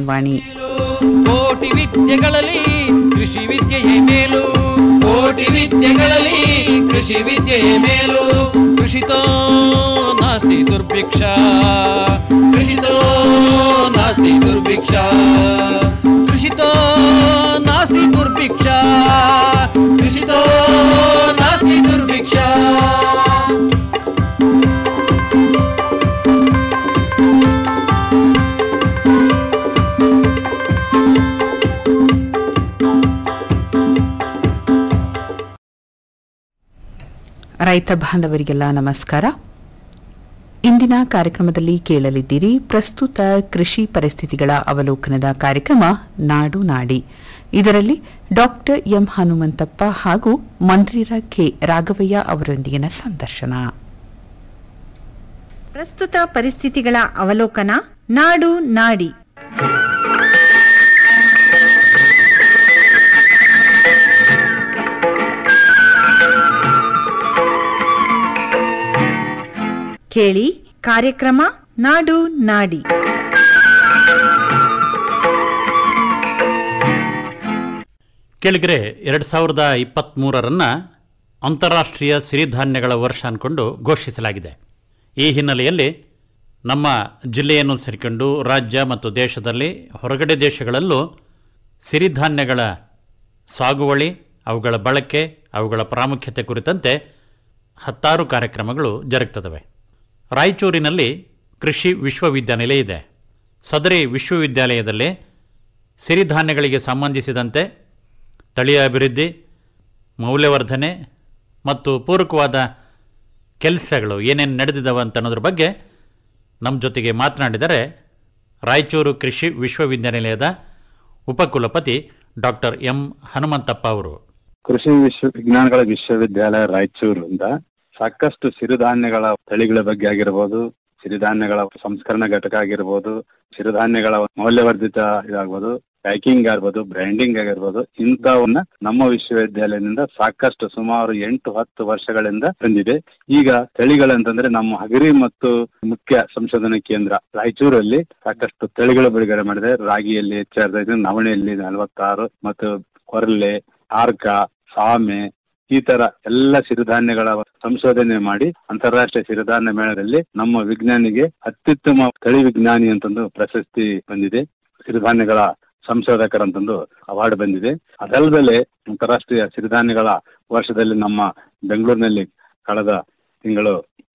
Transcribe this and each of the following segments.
ವಾಣಿ ಕೋಟಿ ವಿದ್ಯೆಗಳಲ್ಲಿ ಕೃಷಿ ವಿದ್ಯೆಯೇ ಮೇಲು ಕೋಟಿ ವಿದ್ಯೆಗಳಲ್ಲಿ ಕೃಷಿ ವಿದ್ಯೆಯೇ ಮೇಲು ಕೃಷಿತೋ ನಾಸ್ತಿ ದುರ್ಭಿಕ್ಷ ಕೃಷಿತೋ ನಾಸ್ತಿ ದುರ್ಭಿಕ್ಷ ಕೃಷಿತೋ ನಾಸ್ತಿ ದುರ್ಭಿಕ್ಷ ಕೃಷಿತೋ ನಾಸ್ತಿ ದುರ್ಭಿಕ್ಷ ರೈತ ಬಾಂಧವರಿಗೆಲ್ಲ ನಮಸ್ಕಾರ ಇಂದಿನ ಕಾರ್ಯಕ್ರಮದಲ್ಲಿ ಕೇಳಲಿದ್ದೀರಿ ಪ್ರಸ್ತುತ ಕೃಷಿ ಪರಿಸ್ಥಿತಿಗಳ ಅವಲೋಕನದ ಕಾರ್ಯಕ್ರಮ ನಾಡು ನಾಡಿ ಇದರಲ್ಲಿ ಡಾಕ್ಟರ್ ಎಂ ಹನುಮಂತಪ್ಪ ಹಾಗೂ ಮಂತ್ರಿರ ಕೆ ರಾಘವಯ್ಯ ಅವರೊಂದಿಗಿನ ಸಂದರ್ಶನ ಪ್ರಸ್ತುತ ಪರಿಸ್ಥಿತಿಗಳ ಅವಲೋಕನ ನಾಡು ನಾಡಿ ಕೇಳಿ ಕಾರ್ಯಕ್ರಮ ನಾಡು ನಾಡಿ ಕೆಳಗರೆ ಎರಡು ಸಾವಿರದ ಇಪ್ಪತ್ತ್ಮೂರರನ್ನು ಅಂತಾರಾಷ್ಟ್ರೀಯ ಸಿರಿಧಾನ್ಯಗಳ ವರ್ಷ ಅಂದ್ಕೊಂಡು ಘೋಷಿಸಲಾಗಿದೆ ಈ ಹಿನ್ನೆಲೆಯಲ್ಲಿ ನಮ್ಮ ಜಿಲ್ಲೆಯನ್ನು ಸೇರಿಕೊಂಡು ರಾಜ್ಯ ಮತ್ತು ದೇಶದಲ್ಲಿ ಹೊರಗಡೆ ದೇಶಗಳಲ್ಲೂ ಸಿರಿಧಾನ್ಯಗಳ ಸಾಗುವಳಿ ಅವುಗಳ ಬಳಕೆ ಅವುಗಳ ಪ್ರಾಮುಖ್ಯತೆ ಕುರಿತಂತೆ ಹತ್ತಾರು ಕಾರ್ಯಕ್ರಮಗಳು ಜರುಗ್ತದವೆ ರಾಯಚೂರಿನಲ್ಲಿ ಕೃಷಿ ವಿಶ್ವವಿದ್ಯಾನಿಲಯ ಇದೆ ಸದರಿ ವಿಶ್ವವಿದ್ಯಾಲಯದಲ್ಲಿ ಸಿರಿಧಾನ್ಯಗಳಿಗೆ ಸಂಬಂಧಿಸಿದಂತೆ ತಳಿಯ ಅಭಿವೃದ್ಧಿ ಮೌಲ್ಯವರ್ಧನೆ ಮತ್ತು ಪೂರಕವಾದ ಕೆಲಸಗಳು ಏನೇನು ನಡೆದಿದ್ದಾವೆ ಅಂತ ಅನ್ನೋದ್ರ ಬಗ್ಗೆ ನಮ್ಮ ಜೊತೆಗೆ ಮಾತನಾಡಿದರೆ ರಾಯಚೂರು ಕೃಷಿ ವಿಶ್ವವಿದ್ಯಾನಿಲಯದ ಉಪಕುಲಪತಿ ಡಾಕ್ಟರ್ ಎಂ ಹನುಮಂತಪ್ಪ ಅವರು ಕೃಷಿ ವಿಶ್ವ ವಿಜ್ಞಾನಗಳ ವಿಶ್ವವಿದ್ಯಾಲಯ ರಾಯಚೂರಿಂದ ಸಾಕಷ್ಟು ಸಿರಿಧಾನ್ಯಗಳ ತಳಿಗಳ ಬಗ್ಗೆ ಆಗಿರ್ಬೋದು ಸಿರಿಧಾನ್ಯಗಳ ಸಂಸ್ಕರಣ ಘಟಕ ಆಗಿರ್ಬೋದು ಸಿರಿಧಾನ್ಯಗಳ ಮೌಲ್ಯವರ್ಧಿತ ಇದಾಗ್ಬೋದು ಪ್ಯಾಕಿಂಗ್ ಆಗಿರ್ಬೋದು ಬ್ರ್ಯಾಂಡಿಂಗ್ ಆಗಿರ್ಬೋದು ಇಂಥವನ್ನ ನಮ್ಮ ವಿಶ್ವವಿದ್ಯಾಲಯದಿಂದ ಸಾಕಷ್ಟು ಸುಮಾರು ಎಂಟು ಹತ್ತು ವರ್ಷಗಳಿಂದ ಬಂದಿದೆ ಈಗ ತಳಿಗಳಂತಂದ್ರೆ ನಮ್ಮ ಹಗರಿ ಮತ್ತು ಮುಖ್ಯ ಸಂಶೋಧನಾ ಕೇಂದ್ರ ರಾಯಚೂರಲ್ಲಿ ಸಾಕಷ್ಟು ತಳಿಗಳು ಬಿಡುಗಡೆ ಮಾಡಿದೆ ರಾಗಿಯಲ್ಲಿ ಹೆಚ್ಚಾದ ನವಣೆಯಲ್ಲಿ ನಲವತ್ತಾರು ಮತ್ತು ಕೊರ್ಲೆ ಆರ್ಕ ಸಾಮೆ ಈ ತರ ಎಲ್ಲ ಸಿರಿಧಾನ್ಯಗಳ ಸಂಶೋಧನೆ ಮಾಡಿ ಅಂತಾರಾಷ್ಟ್ರೀಯ ಸಿರಿಧಾನ್ಯ ಮೇಳದಲ್ಲಿ ನಮ್ಮ ವಿಜ್ಞಾನಿಗೆ ಅತ್ಯುತ್ತಮ ತಳಿ ವಿಜ್ಞಾನಿ ಅಂತಂದು ಪ್ರಶಸ್ತಿ ಬಂದಿದೆ ಸಿರಿಧಾನ್ಯಗಳ ಸಂಶೋಧಕರಂತಂದು ಅವಾರ್ಡ್ ಬಂದಿದೆ ಅದಲ್ಲದೆ ಅಂತಾರಾಷ್ಟ್ರೀಯ ಸಿರಿಧಾನ್ಯಗಳ ವರ್ಷದಲ್ಲಿ ನಮ್ಮ ಬೆಂಗಳೂರಿನಲ್ಲಿ ಕಳೆದ ತಿಂಗಳು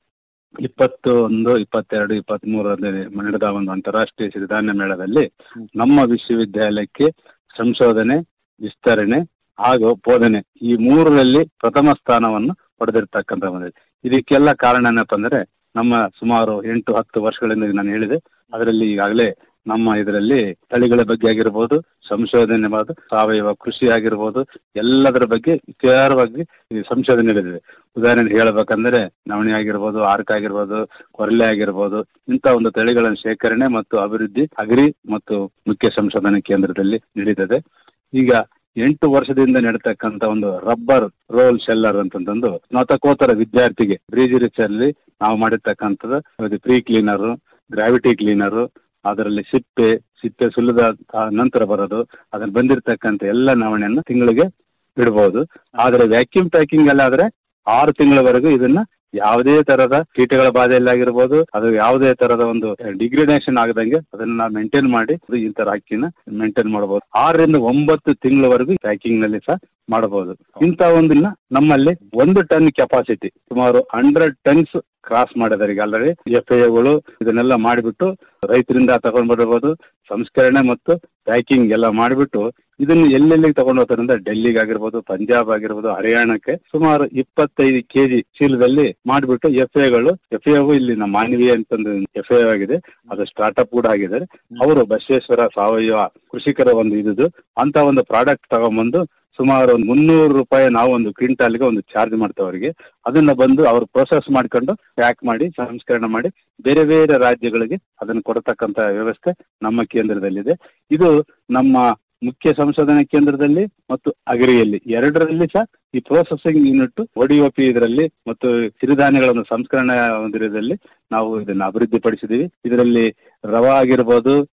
ಇಪ್ಪತ್ತೊಂದು ಇಪ್ಪತ್ತೆರಡು ಇಪ್ಪತ್ತ್ ಮೂರರಲ್ಲಿ ನಡೆದ ಒಂದು ಅಂತಾರಾಷ್ಟ್ರೀಯ ಸಿರಿಧಾನ್ಯ ಮೇಳದಲ್ಲಿ ನಮ್ಮ ವಿಶ್ವವಿದ್ಯಾಲಯಕ್ಕೆ ಸಂಶೋಧನೆ ವಿಸ್ತರಣೆ ಹಾಗೂ ಬೋಧನೆ ಈ ಮೂರರಲ್ಲಿ ಪ್ರಥಮ ಸ್ಥಾನವನ್ನು ಪಡೆದಿರ್ತಕ್ಕಂಥ ಬಂದಿದೆ ಇದಕ್ಕೆಲ್ಲ ಕಾರಣ ಏನಪ್ಪ ಅಂದ್ರೆ ನಮ್ಮ ಸುಮಾರು ಎಂಟು ಹತ್ತು ವರ್ಷಗಳಿಂದ ನಾನು ಹೇಳಿದೆ ಅದರಲ್ಲಿ ಈಗಾಗಲೇ ನಮ್ಮ ಇದರಲ್ಲಿ ತಳಿಗಳ ಬಗ್ಗೆ ಆಗಿರ್ಬೋದು ಸಂಶೋಧನೆ ಮಾಡೋದು ಸಾವಯವ ಕೃಷಿ ಆಗಿರ್ಬೋದು ಎಲ್ಲದರ ಬಗ್ಗೆ ವಿಚಾರವಾಗಿ ಈ ಸಂಶೋಧನೆ ನಡೆದಿದೆ ಉದಾಹರಣೆ ಹೇಳ್ಬೇಕಂದ್ರೆ ನವಣೆ ಆಗಿರ್ಬೋದು ಆರ್ಕ ಆಗಿರ್ಬೋದು ಕೊರಲೆ ಆಗಿರ್ಬೋದು ಇಂಥ ಒಂದು ತಳಿಗಳ ಶೇಖರಣೆ ಮತ್ತು ಅಭಿವೃದ್ಧಿ ಅಗ್ರಿ ಮತ್ತು ಮುಖ್ಯ ಸಂಶೋಧನಾ ಕೇಂದ್ರದಲ್ಲಿ ನಡೀತದೆ ಈಗ ಎಂಟು ವರ್ಷದಿಂದ ನಡೀತಕ್ಕಂತ ಒಂದು ರಬ್ಬರ್ ರೋಲ್ ಶೆಲ್ಲರ್ ಅಂತಂದು ಸ್ನಾತಕೋತ್ತರ ವಿದ್ಯಾರ್ಥಿಗೆ ಬ್ರೀಜ್ ಅಲ್ಲಿ ನಾವು ಮಾಡಿರ್ತಕ್ಕಂಥದ್ದು ಪ್ರೀ ಕ್ಲೀನರ್ ಗ್ರಾವಿಟಿ ಕ್ಲೀನರ್ ಅದರಲ್ಲಿ ಸಿಪ್ಪೆ ಸಿಪ್ಪೆ ಸುಲಿದ ಆ- ನಂತರ ಬರೋದು ಅದ್ರಲ್ಲಿ ಬಂದಿರತಕ್ಕಂತ ಎಲ್ಲ ನವಣೆಯನ್ನು ತಿಂಗಳಿಗೆ ಬಿಡಬಹುದು ಆದ್ರೆ ವ್ಯಾಕ್ಯೂಮ್ ಪ್ಯಾಕಿಂಗ್ ಅಲ್ಲಿ ಆದ್ರೆ ಆರು ತಿಂಗಳವರೆಗೂ ಇದನ್ನ ಯಾವುದೇ ತರದ ಕೀಟಗಳ ಬಾಧೆಯಲ್ಲಿ ಆಗಿರ್ಬೋದು ಅದು ಯಾವುದೇ ತರದ ಒಂದು ಡಿಗ್ರೇಡೇಷನ್ ಆಗದಂಗೆ ಅದನ್ನ ನಾವು ಮೇಂಟೈನ್ ಮಾಡಿ ಅದು ಈ ತರ ಅಕ್ಕಿನ ಮೇಂಟೈನ್ ಮಾಡಬಹುದು ಆರರಿಂದ ಒಂಬತ್ತು ತಿಂಗಳವರೆಗೂ ಪ್ಯಾಕಿಂಗ್ ನಲ್ಲಿ ಸಹ ಮಾಡಬಹುದು ಇಂತ ಒಂದನ್ನ ನಮ್ಮಲ್ಲಿ ಒಂದು ಟನ್ ಕೆಪಾಸಿಟಿ ಸುಮಾರು ಹಂಡ್ರೆಡ್ ಟನ್ಸ್ ಕ್ರಾಸ್ ಮಾಡಿದಾರೆ ಈಗ ಆಲ್ರೆಡಿ ಎಫ್ ಎಗಳು ಇದನ್ನೆಲ್ಲ ಮಾಡಿಬಿಟ್ಟು ರೈತರಿಂದ ತಗೊಂಡ್ ಬರಬಹುದು ಸಂಸ್ಕರಣೆ ಮತ್ತು ಪ್ಯಾಕಿಂಗ್ ಎಲ್ಲ ಮಾಡಿಬಿಟ್ಟು ಇದನ್ನ ಎಲ್ಲೆಲ್ಲಿಗೆ ತಗೊಂಡು ಹೋಗ್ತಾರೆ ಅಂದ್ರೆ ಡೆಲ್ಲಿಗೆ ಆಗಿರ್ಬೋದು ಪಂಜಾಬ್ ಆಗಿರ್ಬೋದು ಹರಿಯಾಣಕ್ಕೆ ಸುಮಾರು ಇಪ್ಪತ್ತೈದು ಕೆಜಿ ಚೀಲದಲ್ಲಿ ಮಾಡಿಬಿಟ್ಟು ಎಫ್ ಎಗಳು ಎಫ್ ಎ ಇಲ್ಲಿ ನಮ್ಮ ಮಾನವೀಯ ಅಂತಂದು ಎಫ್ ಎ ಆಗಿದೆ ಅದು ಸ್ಟಾರ್ಟ್ಅಪ್ ಕೂಡ ಆಗಿದ್ದಾರೆ ಅವರು ಬಸವೇಶ್ವರ ಸಾವಯವ ಕೃಷಿಕರ ಒಂದು ಇದುದು ಅಂತ ಒಂದು ಪ್ರಾಡಕ್ಟ್ ತಗೊಂಬಂದು ಸುಮಾರು ಒಂದು ಮುನ್ನೂರು ರೂಪಾಯಿ ನಾವು ಒಂದು ಕ್ವಿಂಟಾಲ್ಗೆ ಒಂದು ಚಾರ್ಜ್ ಮಾಡ್ತೇವೆ ಅವರಿಗೆ ಅದನ್ನ ಬಂದು ಅವ್ರು ಪ್ರೊಸೆಸ್ ಮಾಡ್ಕೊಂಡು ಪ್ಯಾಕ್ ಮಾಡಿ ಸಂಸ್ಕರಣೆ ಮಾಡಿ ಬೇರೆ ಬೇರೆ ರಾಜ್ಯಗಳಿಗೆ ಅದನ್ನು ಕೊಡತಕ್ಕಂತ ವ್ಯವಸ್ಥೆ ನಮ್ಮ ಕೇಂದ್ರದಲ್ಲಿದೆ ಇದು ನಮ್ಮ ಮುಖ್ಯ ಸಂಶೋಧನಾ ಕೇಂದ್ರದಲ್ಲಿ ಮತ್ತು ಅಗರಿಯಲ್ಲಿ ಎರಡರಲ್ಲಿ ಸಹ ಈ ಪ್ರೊಸೆಸಿಂಗ್ ಯೂನಿಟ್ ಒಡಿಒಪಿ ಇದರಲ್ಲಿ ಮತ್ತು ಸಿರಿಧಾನ್ಯಗಳ ಒಂದು ಸಂಸ್ಕರಣಾ ಒಂದು ಇದರಲ್ಲಿ ನಾವು ಇದನ್ನ ಅಭಿವೃದ್ಧಿ ಪಡಿಸಿದೀವಿ ಇದರಲ್ಲಿ ರವಾ ಆಗಿರ್ಬೋದು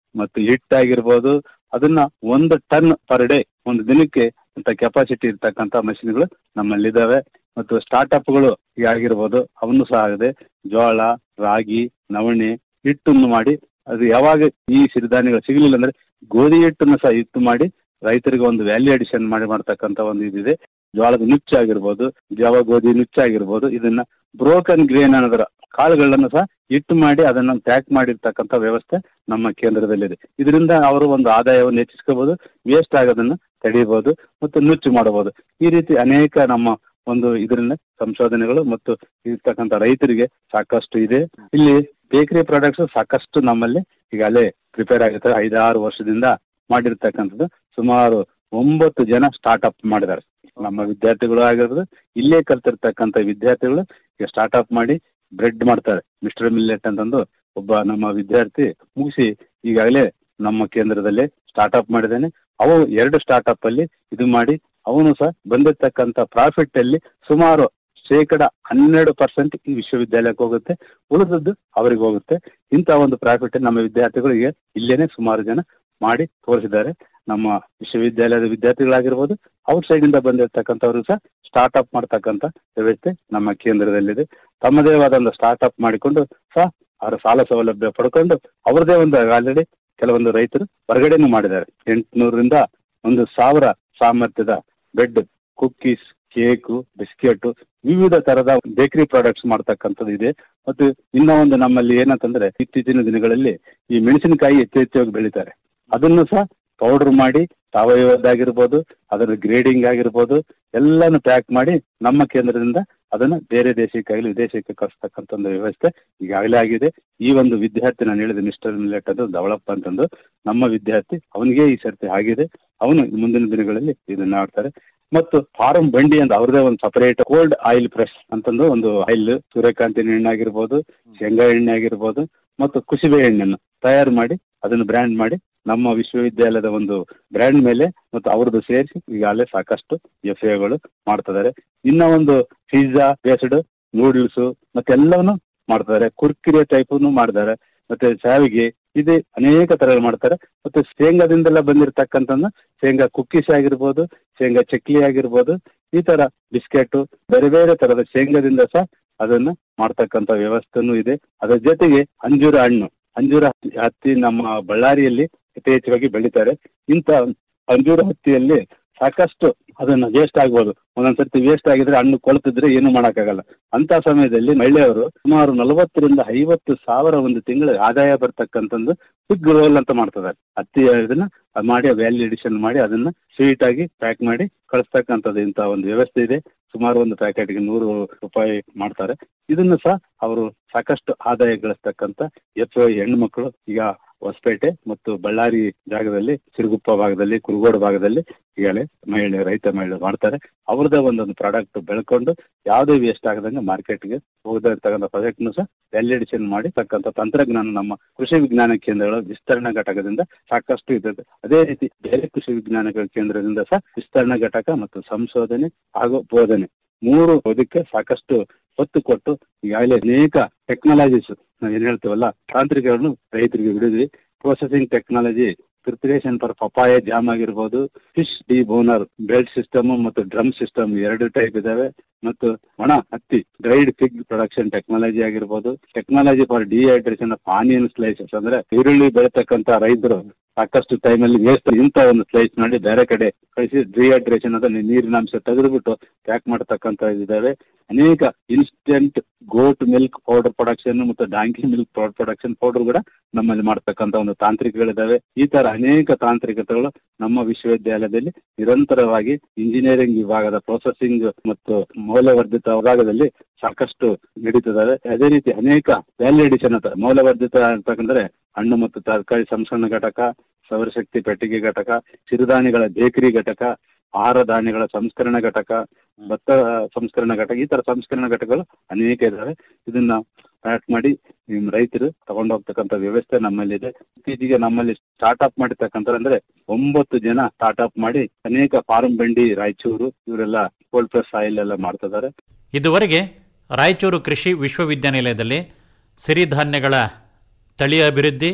ಮತ್ತು ಹಿಟ್ಟಾಗಿರ್ಬೋದು ಅದನ್ನ ಒಂದು ಟನ್ ಪರ್ ಡೇ ಒಂದು ದಿನಕ್ಕೆ ಅಂತ ಕೆಪಾಸಿಟಿ ಇರ್ತಕ್ಕಂತ ಮಷಿನ್ಗಳು ನಮ್ಮಲ್ಲಿದ್ದಾವೆ ಮತ್ತು ಸ್ಟಾರ್ಟ್ಅಪ್ಗಳು ಆಗಿರ್ಬೋದು ಅವನ್ನು ಸಹ ಆಗಿದೆ ಜೋಳ ರಾಗಿ ನವಣೆ ಹಿಟ್ಟನ್ನು ಮಾಡಿ ಅದು ಯಾವಾಗ ಈ ಸಿರಿಧಾನ್ಯಗಳು ಸಿಗಲಿಲ್ಲ ಅಂದ್ರೆ ಗೋಧಿ ಹಿಟ್ಟನ್ನು ಸಹ ಹಿಟ್ಟು ಮಾಡಿ ರೈತರಿಗೆ ಒಂದು ವ್ಯಾಲ್ಯೂ ಅಡಿಷನ್ ಮಾಡಿ ಮಾಡ್ತಕ್ಕಂತ ಒಂದು ಇದಿದೆ ಜೋಳದ ನುಚ್ಚು ಆಗಿರ್ಬೋದು ಜವ ಗೋಧಿ ನುಚ್ಚು ಆಗಿರ್ಬೋದು ಇದನ್ನ ಬ್ರೋಕನ್ ಗ್ರೇನ್ ಅನ್ನೋದರ ಕಾಳುಗಳನ್ನು ಸಹ ಹಿಟ್ಟು ಮಾಡಿ ಅದನ್ನ ಪ್ಯಾಕ್ ಮಾಡಿರ್ತಕ್ಕಂತ ವ್ಯವಸ್ಥೆ ನಮ್ಮ ಕೇಂದ್ರದಲ್ಲಿದೆ ಇದರಿಂದ ಅವರು ಒಂದು ಆದಾಯವನ್ನು ಹೆಚ್ಚಿಸ್ಕೋಬಹುದು ವೇಸ್ಟ್ ಆಗೋದನ್ನ ತಡೆಯಬಹುದು ಮತ್ತು ನುಚ್ಚು ಮಾಡಬಹುದು ಈ ರೀತಿ ಅನೇಕ ನಮ್ಮ ಒಂದು ಇದರಿಂದ ಸಂಶೋಧನೆಗಳು ಮತ್ತು ಇರ್ತಕ್ಕಂಥ ರೈತರಿಗೆ ಸಾಕಷ್ಟು ಇದೆ ಇಲ್ಲಿ ಬೇಕರಿ ಪ್ರಾಡಕ್ಟ್ಸ್ ಸಾಕಷ್ಟು ನಮ್ಮಲ್ಲಿ ಈಗಾಗಲೇ ಪ್ರಿಪೇರ್ ಆಗುತ್ತೆ ಐದಾರು ವರ್ಷದಿಂದ ಮಾಡಿರ್ತಕ್ಕಂಥದ್ದು ಸುಮಾರು ಒಂಬತ್ತು ಜನ ಸ್ಟಾರ್ಟ್ಅಪ್ ಮಾಡಿದ್ದಾರೆ ನಮ್ಮ ವಿದ್ಯಾರ್ಥಿಗಳು ಆಗಿರೋದು ಇಲ್ಲೇ ಕಲ್ತಿರ್ತಕ್ಕಂಥ ವಿದ್ಯಾರ್ಥಿಗಳು ಈಗ ಸ್ಟಾರ್ಟ್ಅಪ್ ಮಾಡಿ ಬ್ರೆಡ್ ಮಾಡ್ತಾರೆ ಮಿಸ್ಟರ್ ಮಿಲ್ಲೆಟ್ ಅಂತಂದು ಒಬ್ಬ ನಮ್ಮ ವಿದ್ಯಾರ್ಥಿ ಮುಗಿಸಿ ಈಗಾಗಲೇ ನಮ್ಮ ಕೇಂದ್ರದಲ್ಲಿ ಸ್ಟಾರ್ಟ್ಅಪ್ ಮಾಡಿದ್ದಾನೆ ಅವು ಎರಡು ಸ್ಟಾರ್ಟ್ಅಪ್ ಅಲ್ಲಿ ಇದು ಮಾಡಿ ಅವನು ಸಹ ಬಂದಿರ್ತಕ್ಕಂಥ ಪ್ರಾಫಿಟ್ ಅಲ್ಲಿ ಸುಮಾರು ಶೇಕಡ ಹನ್ನೆರಡು ಪರ್ಸೆಂಟ್ ಈ ವಿಶ್ವವಿದ್ಯಾಲಯಕ್ಕೆ ಹೋಗುತ್ತೆ ಉಳಿದದ್ದು ಅವರಿಗೆ ಹೋಗುತ್ತೆ ಇಂತಹ ಒಂದು ಪ್ರಾಫಿಟ್ ನಮ್ಮ ವಿದ್ಯಾರ್ಥಿಗಳಿಗೆ ಇಲ್ಲೇನೆ ಸುಮಾರು ಜನ ಮಾಡಿ ತೋರಿಸಿದ್ದಾರೆ ನಮ್ಮ ವಿಶ್ವವಿದ್ಯಾಲಯದ ವಿದ್ಯಾರ್ಥಿಗಳಾಗಿರ್ಬೋದು ಔಟ್ ಸೈಡ್ ಇಂದ ಬಂದಿರತಕ್ಕಂಥವ್ರು ಸಹ ಸ್ಟಾರ್ಟ್ಅಪ್ ಮಾಡ್ತಕ್ಕಂಥ ವ್ಯವಸ್ಥೆ ನಮ್ಮ ಕೇಂದ್ರದಲ್ಲಿದೆ ತಮ್ಮದೇ ಆದ ಒಂದು ಸ್ಟಾರ್ಟ್ಅಪ್ ಮಾಡಿಕೊಂಡು ಸಹ ಅವರ ಸಾಲ ಸೌಲಭ್ಯ ಪಡ್ಕೊಂಡು ಅವರದೇ ಒಂದು ಆಲ್ರೆಡಿ ಕೆಲವೊಂದು ರೈತರು ಹೊರಗಡೆನೂ ಮಾಡಿದ್ದಾರೆ ಎಂಟುನೂರರಿಂದ ಒಂದು ಸಾವಿರ ಸಾಮರ್ಥ್ಯದ ಬೆಡ್ ಕುಕ್ಕೀಸ್ ಕೇಕು ಬಿಸ್ಕೆಟ್ ವಿವಿಧ ತರದ ಬೇಕರಿ ಪ್ರಾಡಕ್ಟ್ಸ್ ಮಾಡ್ತಕ್ಕಂಥದ್ದು ಇದೆ ಮತ್ತು ಇನ್ನ ಒಂದು ನಮ್ಮಲ್ಲಿ ಏನಂತಂದ್ರೆ ಇತ್ತೀಚಿನ ದಿನಗಳಲ್ಲಿ ಈ ಮೆಣಸಿನಕಾಯಿ ಹೆಚ್ಚು ಹೆಚ್ಚಾಗಿ ಬೆಳೀತಾರೆ ಅದನ್ನು ಸಹ ಪೌಡರ್ ಮಾಡಿ ಸಾವಯವದ್ದಾಗಿರ್ಬೋದು ಅದರ ಗ್ರೇಡಿಂಗ್ ಆಗಿರ್ಬೋದು ಎಲ್ಲಾನು ಪ್ಯಾಕ್ ಮಾಡಿ ನಮ್ಮ ಕೇಂದ್ರದಿಂದ ಅದನ್ನ ಬೇರೆ ದೇಶಕ್ಕಾಗಲಿ ವಿದೇಶಕ್ಕೆ ಕಳಿಸ್ತಕ್ಕಂಥ ಒಂದು ವ್ಯವಸ್ಥೆ ಈಗಾಗಲೇ ಆಗಿದೆ ಈ ಒಂದು ವಿದ್ಯಾರ್ಥಿ ನಾನು ಹೇಳಿದ ಮಿಸ್ಟರ್ ಮಿಲೆಟ್ ಅದು ದವಳಪ್ಪ ಅಂತಂದು ನಮ್ಮ ವಿದ್ಯಾರ್ಥಿ ಅವನಿಗೆ ಈ ಸರ್ತಿ ಆಗಿದೆ ಅವನು ಮುಂದಿನ ದಿನಗಳಲ್ಲಿ ಇದನ್ನ ಮಾಡ್ತಾರೆ ಮತ್ತು ಫಾರಂ ಬಂಡಿ ಅಂತ ಅವ್ರದೇ ಒಂದು ಸಪರೇಟ್ ಕೋಲ್ಡ್ ಆಯಿಲ್ ಪ್ರೆಸ್ ಅಂತಂದು ಒಂದು ಆಯಿಲ್ ಸೂರ್ಯಕಾಂತಿ ಎಣ್ಣೆ ಆಗಿರ್ಬೋದು ಶೇಂಗಾ ಎಣ್ಣೆ ಆಗಿರ್ಬೋದು ಮತ್ತು ಕುಸುಬೆ ಎಣ್ಣೆಯನ್ನು ತಯಾರು ಮಾಡಿ ಅದನ್ನು ಬ್ರ್ಯಾಂಡ್ ಮಾಡಿ ನಮ್ಮ ವಿಶ್ವವಿದ್ಯಾಲಯದ ಒಂದು ಬ್ರ್ಯಾಂಡ್ ಮೇಲೆ ಮತ್ತು ಅವ್ರದ್ದು ಸೇರಿಸಿ ಈಗಾಗಲೇ ಸಾಕಷ್ಟು ಎಫ್ ಎಗಳು ಮಾಡ್ತಿದ್ದಾರೆ ಇನ್ನ ಒಂದು ಪಿಜ್ಜಾ ಬೇಸ್ಡ್ ನೂಡಲ್ಸ್ ಮತ್ತೆಲ್ಲವನ್ನು ಮಾಡ್ತಾರೆ ಕುರ್ಕಿರೆ ಟೈಪ್ ಮಾಡಿದ್ದಾರೆ ಮತ್ತೆ ಸಾವಿಗೆ ಇದೆ ಅನೇಕ ತರಗಳು ಮಾಡ್ತಾರೆ ಮತ್ತೆ ಶೇಂಗಾದಿಂದೆಲ್ಲ ಬಂದಿರತಕ್ಕಂತ ಶೇಂಗಾ ಕುಕ್ಕೀಸ್ ಆಗಿರ್ಬೋದು ಶೇಂಗಾ ಚಕ್ಲಿ ಆಗಿರ್ಬೋದು ಈ ತರ ಬಿಸ್ಕೆಟ್ ಬೇರೆ ಬೇರೆ ತರದ ಶೇಂಗಾದಿಂದ ಸಹ ಅದನ್ನ ಮಾಡ್ತಕ್ಕಂತ ವ್ಯವಸ್ಥೆನೂ ಇದೆ ಅದರ ಜೊತೆಗೆ ಅಂಜೂರ ಹಣ್ಣು ಅಂಜೂರ ಹತ್ತಿ- ಹತ್ತಿ ನಮ್ಮ ಬಳ್ಳಾರಿಯಲ್ಲಿ ಯಥೇಚ್ಛವಾಗಿ ಬೆಳಿತಾರೆ ಇಂತ ಅಂಜೂರ ಹತ್ತಿಯಲ್ಲಿ ಸಾಕಷ್ಟು ಅದನ್ನ ವೇಸ್ಟ್ ಆಗ್ಬೋದು ಒಂದೊಂದ್ಸರ್ತಿ ವೇಸ್ಟ್ ಆಗಿದ್ರೆ ಹಣ್ಣು ಕೊಳ್ತಿದ್ರೆ ಏನು ಮಾಡಕ್ಕಾಗಲ್ಲ ಅಂತ ಸಮಯದಲ್ಲಿ ಮಹಿಳೆಯರು ಸುಮಾರು ನಲವತ್ತರಿಂದ ಐವತ್ತು ಸಾವಿರ ಒಂದು ತಿಂಗಳ ಆದಾಯ ಬರ್ತಕ್ಕಂಥದ್ದು ಬಿಗ್ ರೋಲ್ ಅಂತ ಮಾಡ್ತಿದ್ದಾರೆ ಹತ್ತಿ ಇದನ್ನ ಅದ್ ಮಾಡಿ ವ್ಯಾಲ್ಯೂ ಎಡಿಷನ್ ಮಾಡಿ ಅದನ್ನ ಸ್ವೀಟ್ ಆಗಿ ಪ್ಯಾಕ್ ಮಾಡಿ ಕಳಿಸ್ತಕ್ಕಂಥದ್ದು ಇಂತ ಒಂದು ವ್ಯವಸ್ಥೆ ಇದೆ ಸುಮಾರು ಒಂದು ಪ್ಯಾಕೆಟ್ಗೆ ನೂರು ರೂಪಾಯಿ ಮಾಡ್ತಾರೆ ಇದನ್ನು ಸಹ ಅವರು ಸಾಕಷ್ಟು ಆದಾಯ ಗಳಿಸ್ತಕ್ಕಂಥ ಎಫ್ ಹೆಣ್ಣು ಮಕ್ಕಳು ಈಗ ಹೊಸಪೇಟೆ ಮತ್ತು ಬಳ್ಳಾರಿ ಜಾಗದಲ್ಲಿ ಸಿರುಗುಪ್ಪ ಭಾಗದಲ್ಲಿ ಕುರುಗೋಡು ಭಾಗದಲ್ಲಿ ಈಗಲೇ ಮಹಿಳೆ ರೈತ ಮಹಿಳೆ ಮಾಡ್ತಾರೆ ಅವ್ರದ್ದೇ ಒಂದೊಂದು ಪ್ರಾಡಕ್ಟ್ ಬೆಳ್ಕೊಂಡು ಯಾವುದೇ ವೇಸ್ಟ್ ಆಗದಂಗೆ ಮಾರ್ಕೆಟ್ಗೆ ಹೋಗದೇ ಇರ್ತಕ್ಕಂಥ ಪ್ರಾಜೆಕ್ಟ್ ಸಹ ವ್ಯಾಲಿಡೇಷನ್ ಮಾಡಿ ತಕ್ಕಂಥ ತಂತ್ರಜ್ಞಾನ ನಮ್ಮ ಕೃಷಿ ವಿಜ್ಞಾನ ಕೇಂದ್ರಗಳ ವಿಸ್ತರಣಾ ಘಟಕದಿಂದ ಸಾಕಷ್ಟು ಇದೆ ಅದೇ ರೀತಿ ಬೇರೆ ಕೃಷಿ ವಿಜ್ಞಾನಗಳ ಕೇಂದ್ರದಿಂದ ಸಹ ವಿಸ್ತರಣಾ ಘಟಕ ಮತ್ತು ಸಂಶೋಧನೆ ಹಾಗೂ ಬೋಧನೆ ಮೂರು ಇದಕ್ಕೆ ಸಾಕಷ್ಟು ಒತ್ತು ಕೊಟ್ಟು ಈಗಾಗಲೇ ಅನೇಕ ಟೆಕ್ನಾಲಜೀಸ್ ನಾವ್ ಏನ್ ಹೇಳ್ತೀವಲ್ಲ ತಾಂತ್ರಿಕಗಳನ್ನು ರೈತರಿಗೆ ಬಿಡಿದ್ವಿ processing technology preparation for papaya jam ಆಗಿರ್ಬೋದು fish deboner belt system ಮತ್ತು ಡ್ರಮ್ ಸಿಸ್ಟಮ್ ಎರಡು ಟೈಪ್ ಇದಾವೆ ಮತ್ತು ಒಣ ಹತ್ತಿ ಡ್ರೈಡ್ ಫಿಗ್ ಪ್ರೊಡಕ್ಷನ್ ಟೆಕ್ನಾಲಜಿ ಆಗಿರ್ಬೋದು technology for dehydration of onion slices ಅಂದ್ರೆ ಈರುಳ್ಳಿ ಬೆಳತಕ್ಕಂತ ರೈತರು ಸಾಕಷ್ಟು ಟೈಮ್ ಅಲ್ಲಿ ವೇಸ್ಟ್ ಇಂತ ಒಂದು ಸ್ಲೈಸ್ ಮಾಡಿ ಬೇರೆ ಕಡೆ ಕಳಿಸಿ ಡಿಹೈಡ್ರೇಷನ್ ಅದ ನೀರಿನಾಂಶ ತೆಗೆದುಬಿಟ್ಟು ಪ್ಯಾಕ್ ಮಾಡತಕ್ಕಂತ ಇದಾವೆ ಅನೇಕ instant goat milk powder production ಮತ್ತು donkey milk powder production powder ಕೂಡ ನಮ್ಮಲ್ಲಿ ಮಾಡತಕ್ಕಂತ ಒಂದು ತಾಂತ್ರಿಕಗಳಿದಾವೆ ಈ ತರ ಅನೇಕ ತಾಂತ್ರಿಕತೆಗಳು ನಮ್ಮ ವಿಶ್ವವಿದ್ಯಾಲಯದಲ್ಲಿ ನಿರಂತರವಾಗಿ ಇಂಜಿನಿಯರಿಂಗ್ ವಿಭಾಗದ ಪ್ರೊಸೆಸಿಂಗ್ ಮತ್ತು ಮೌಲ್ಯವರ್ಧಿತ ವಿಭಾಗದಲ್ಲಿ ಸಾಕಷ್ಟು ನಡೀತಿದ್ದಾವೆ ಅದೇ ರೀತಿ ಅನೇಕ ವ್ಯಾಲ್ಯೂ ಎಡಿಷನ್ ಅಂತ ಮೌಲ್ಯವರ್ಧಿತ ಅಂತಂದ್ರೆ ಹಣ್ಣು ಮತ್ತು ತರಕಾರಿ ಸಂಸ್ಕರಣ ಘಟಕ ಸೌರಶಕ್ತಿ ಪೆಟ್ಟಿಗೆ ಘಟಕ ಸಿರಿಧಾನ್ಯಗಳ ಬೇಕರಿ ಘಟಕ ಆಹಾರ ಧಾನ್ಯಗಳ ಸಂಸ್ಕರಣ ಘಟಕ ಭತ್ತ ಸಂಸ್ಕರಣ ಘಟಕ ಈ ತರ ಸಂಸ್ಕರಣ ಘಟಕಗಳು ಅನೇಕ ಇದಾವೆ ಇದನ್ನ ಪ್ಯಾಕ್ ಮಾಡಿ ನಿಮ್ ರೈತರು ತಗೊಂಡು ಹೋಗ್ತಕ್ಕಂತ ವ್ಯವಸ್ಥೆ ನಮ್ಮಲ್ಲಿದೆ ಇತ್ತೀಚೆಗೆ ನಮ್ಮಲ್ಲಿ ಸ್ಟಾರ್ಟ್ಅಪ್ ಮಾಡಿರ್ತಕ್ಕಂಥ ಅಂದ್ರೆ ಒಂಬತ್ತು ಜನ ಸ್ಟಾರ್ಟ್ಅಪ್ ಮಾಡಿ ಅನೇಕ ಫಾರ್ಮ್ ಬಂಡಿ ರಾಯಚೂರು ಇವರೆಲ್ಲ ಕೋಲ್ಡ್ ಪ್ರೆಸ್ ಆಯಿಲ್ ಎಲ್ಲ ಮಾಡ್ತಿದ್ದಾರೆ ಇದುವರೆಗೆ ರಾಯಚೂರು ಕೃಷಿ ವಿಶ್ವವಿದ್ಯಾನಿಲಯದಲ್ಲಿ ಸಿರಿಧಾನ್ಯಗಳ ತಳಿ ಅಭಿವೃದ್ಧಿ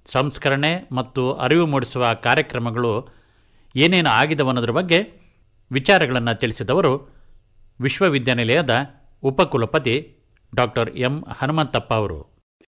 ಸಂಸ್ಕರಣೆ ಮತ್ತು ಅರಿವು ಮೂಡಿಸುವ ಕಾರ್ಯಕ್ರಮಗಳು ಏನೇನು ಆಗಿದವನ್ನೋದ್ರ ಬಗ್ಗೆ ವಿಚಾರಗಳನ್ನು ತಿಳಿಸಿದವರು ವಿಶ್ವವಿದ್ಯಾನಿಲಯದ ಉಪಕುಲಪತಿ ಡಾಕ್ಟರ್ ಎಂ ಹನುಮಂತಪ್ಪ ಅವರು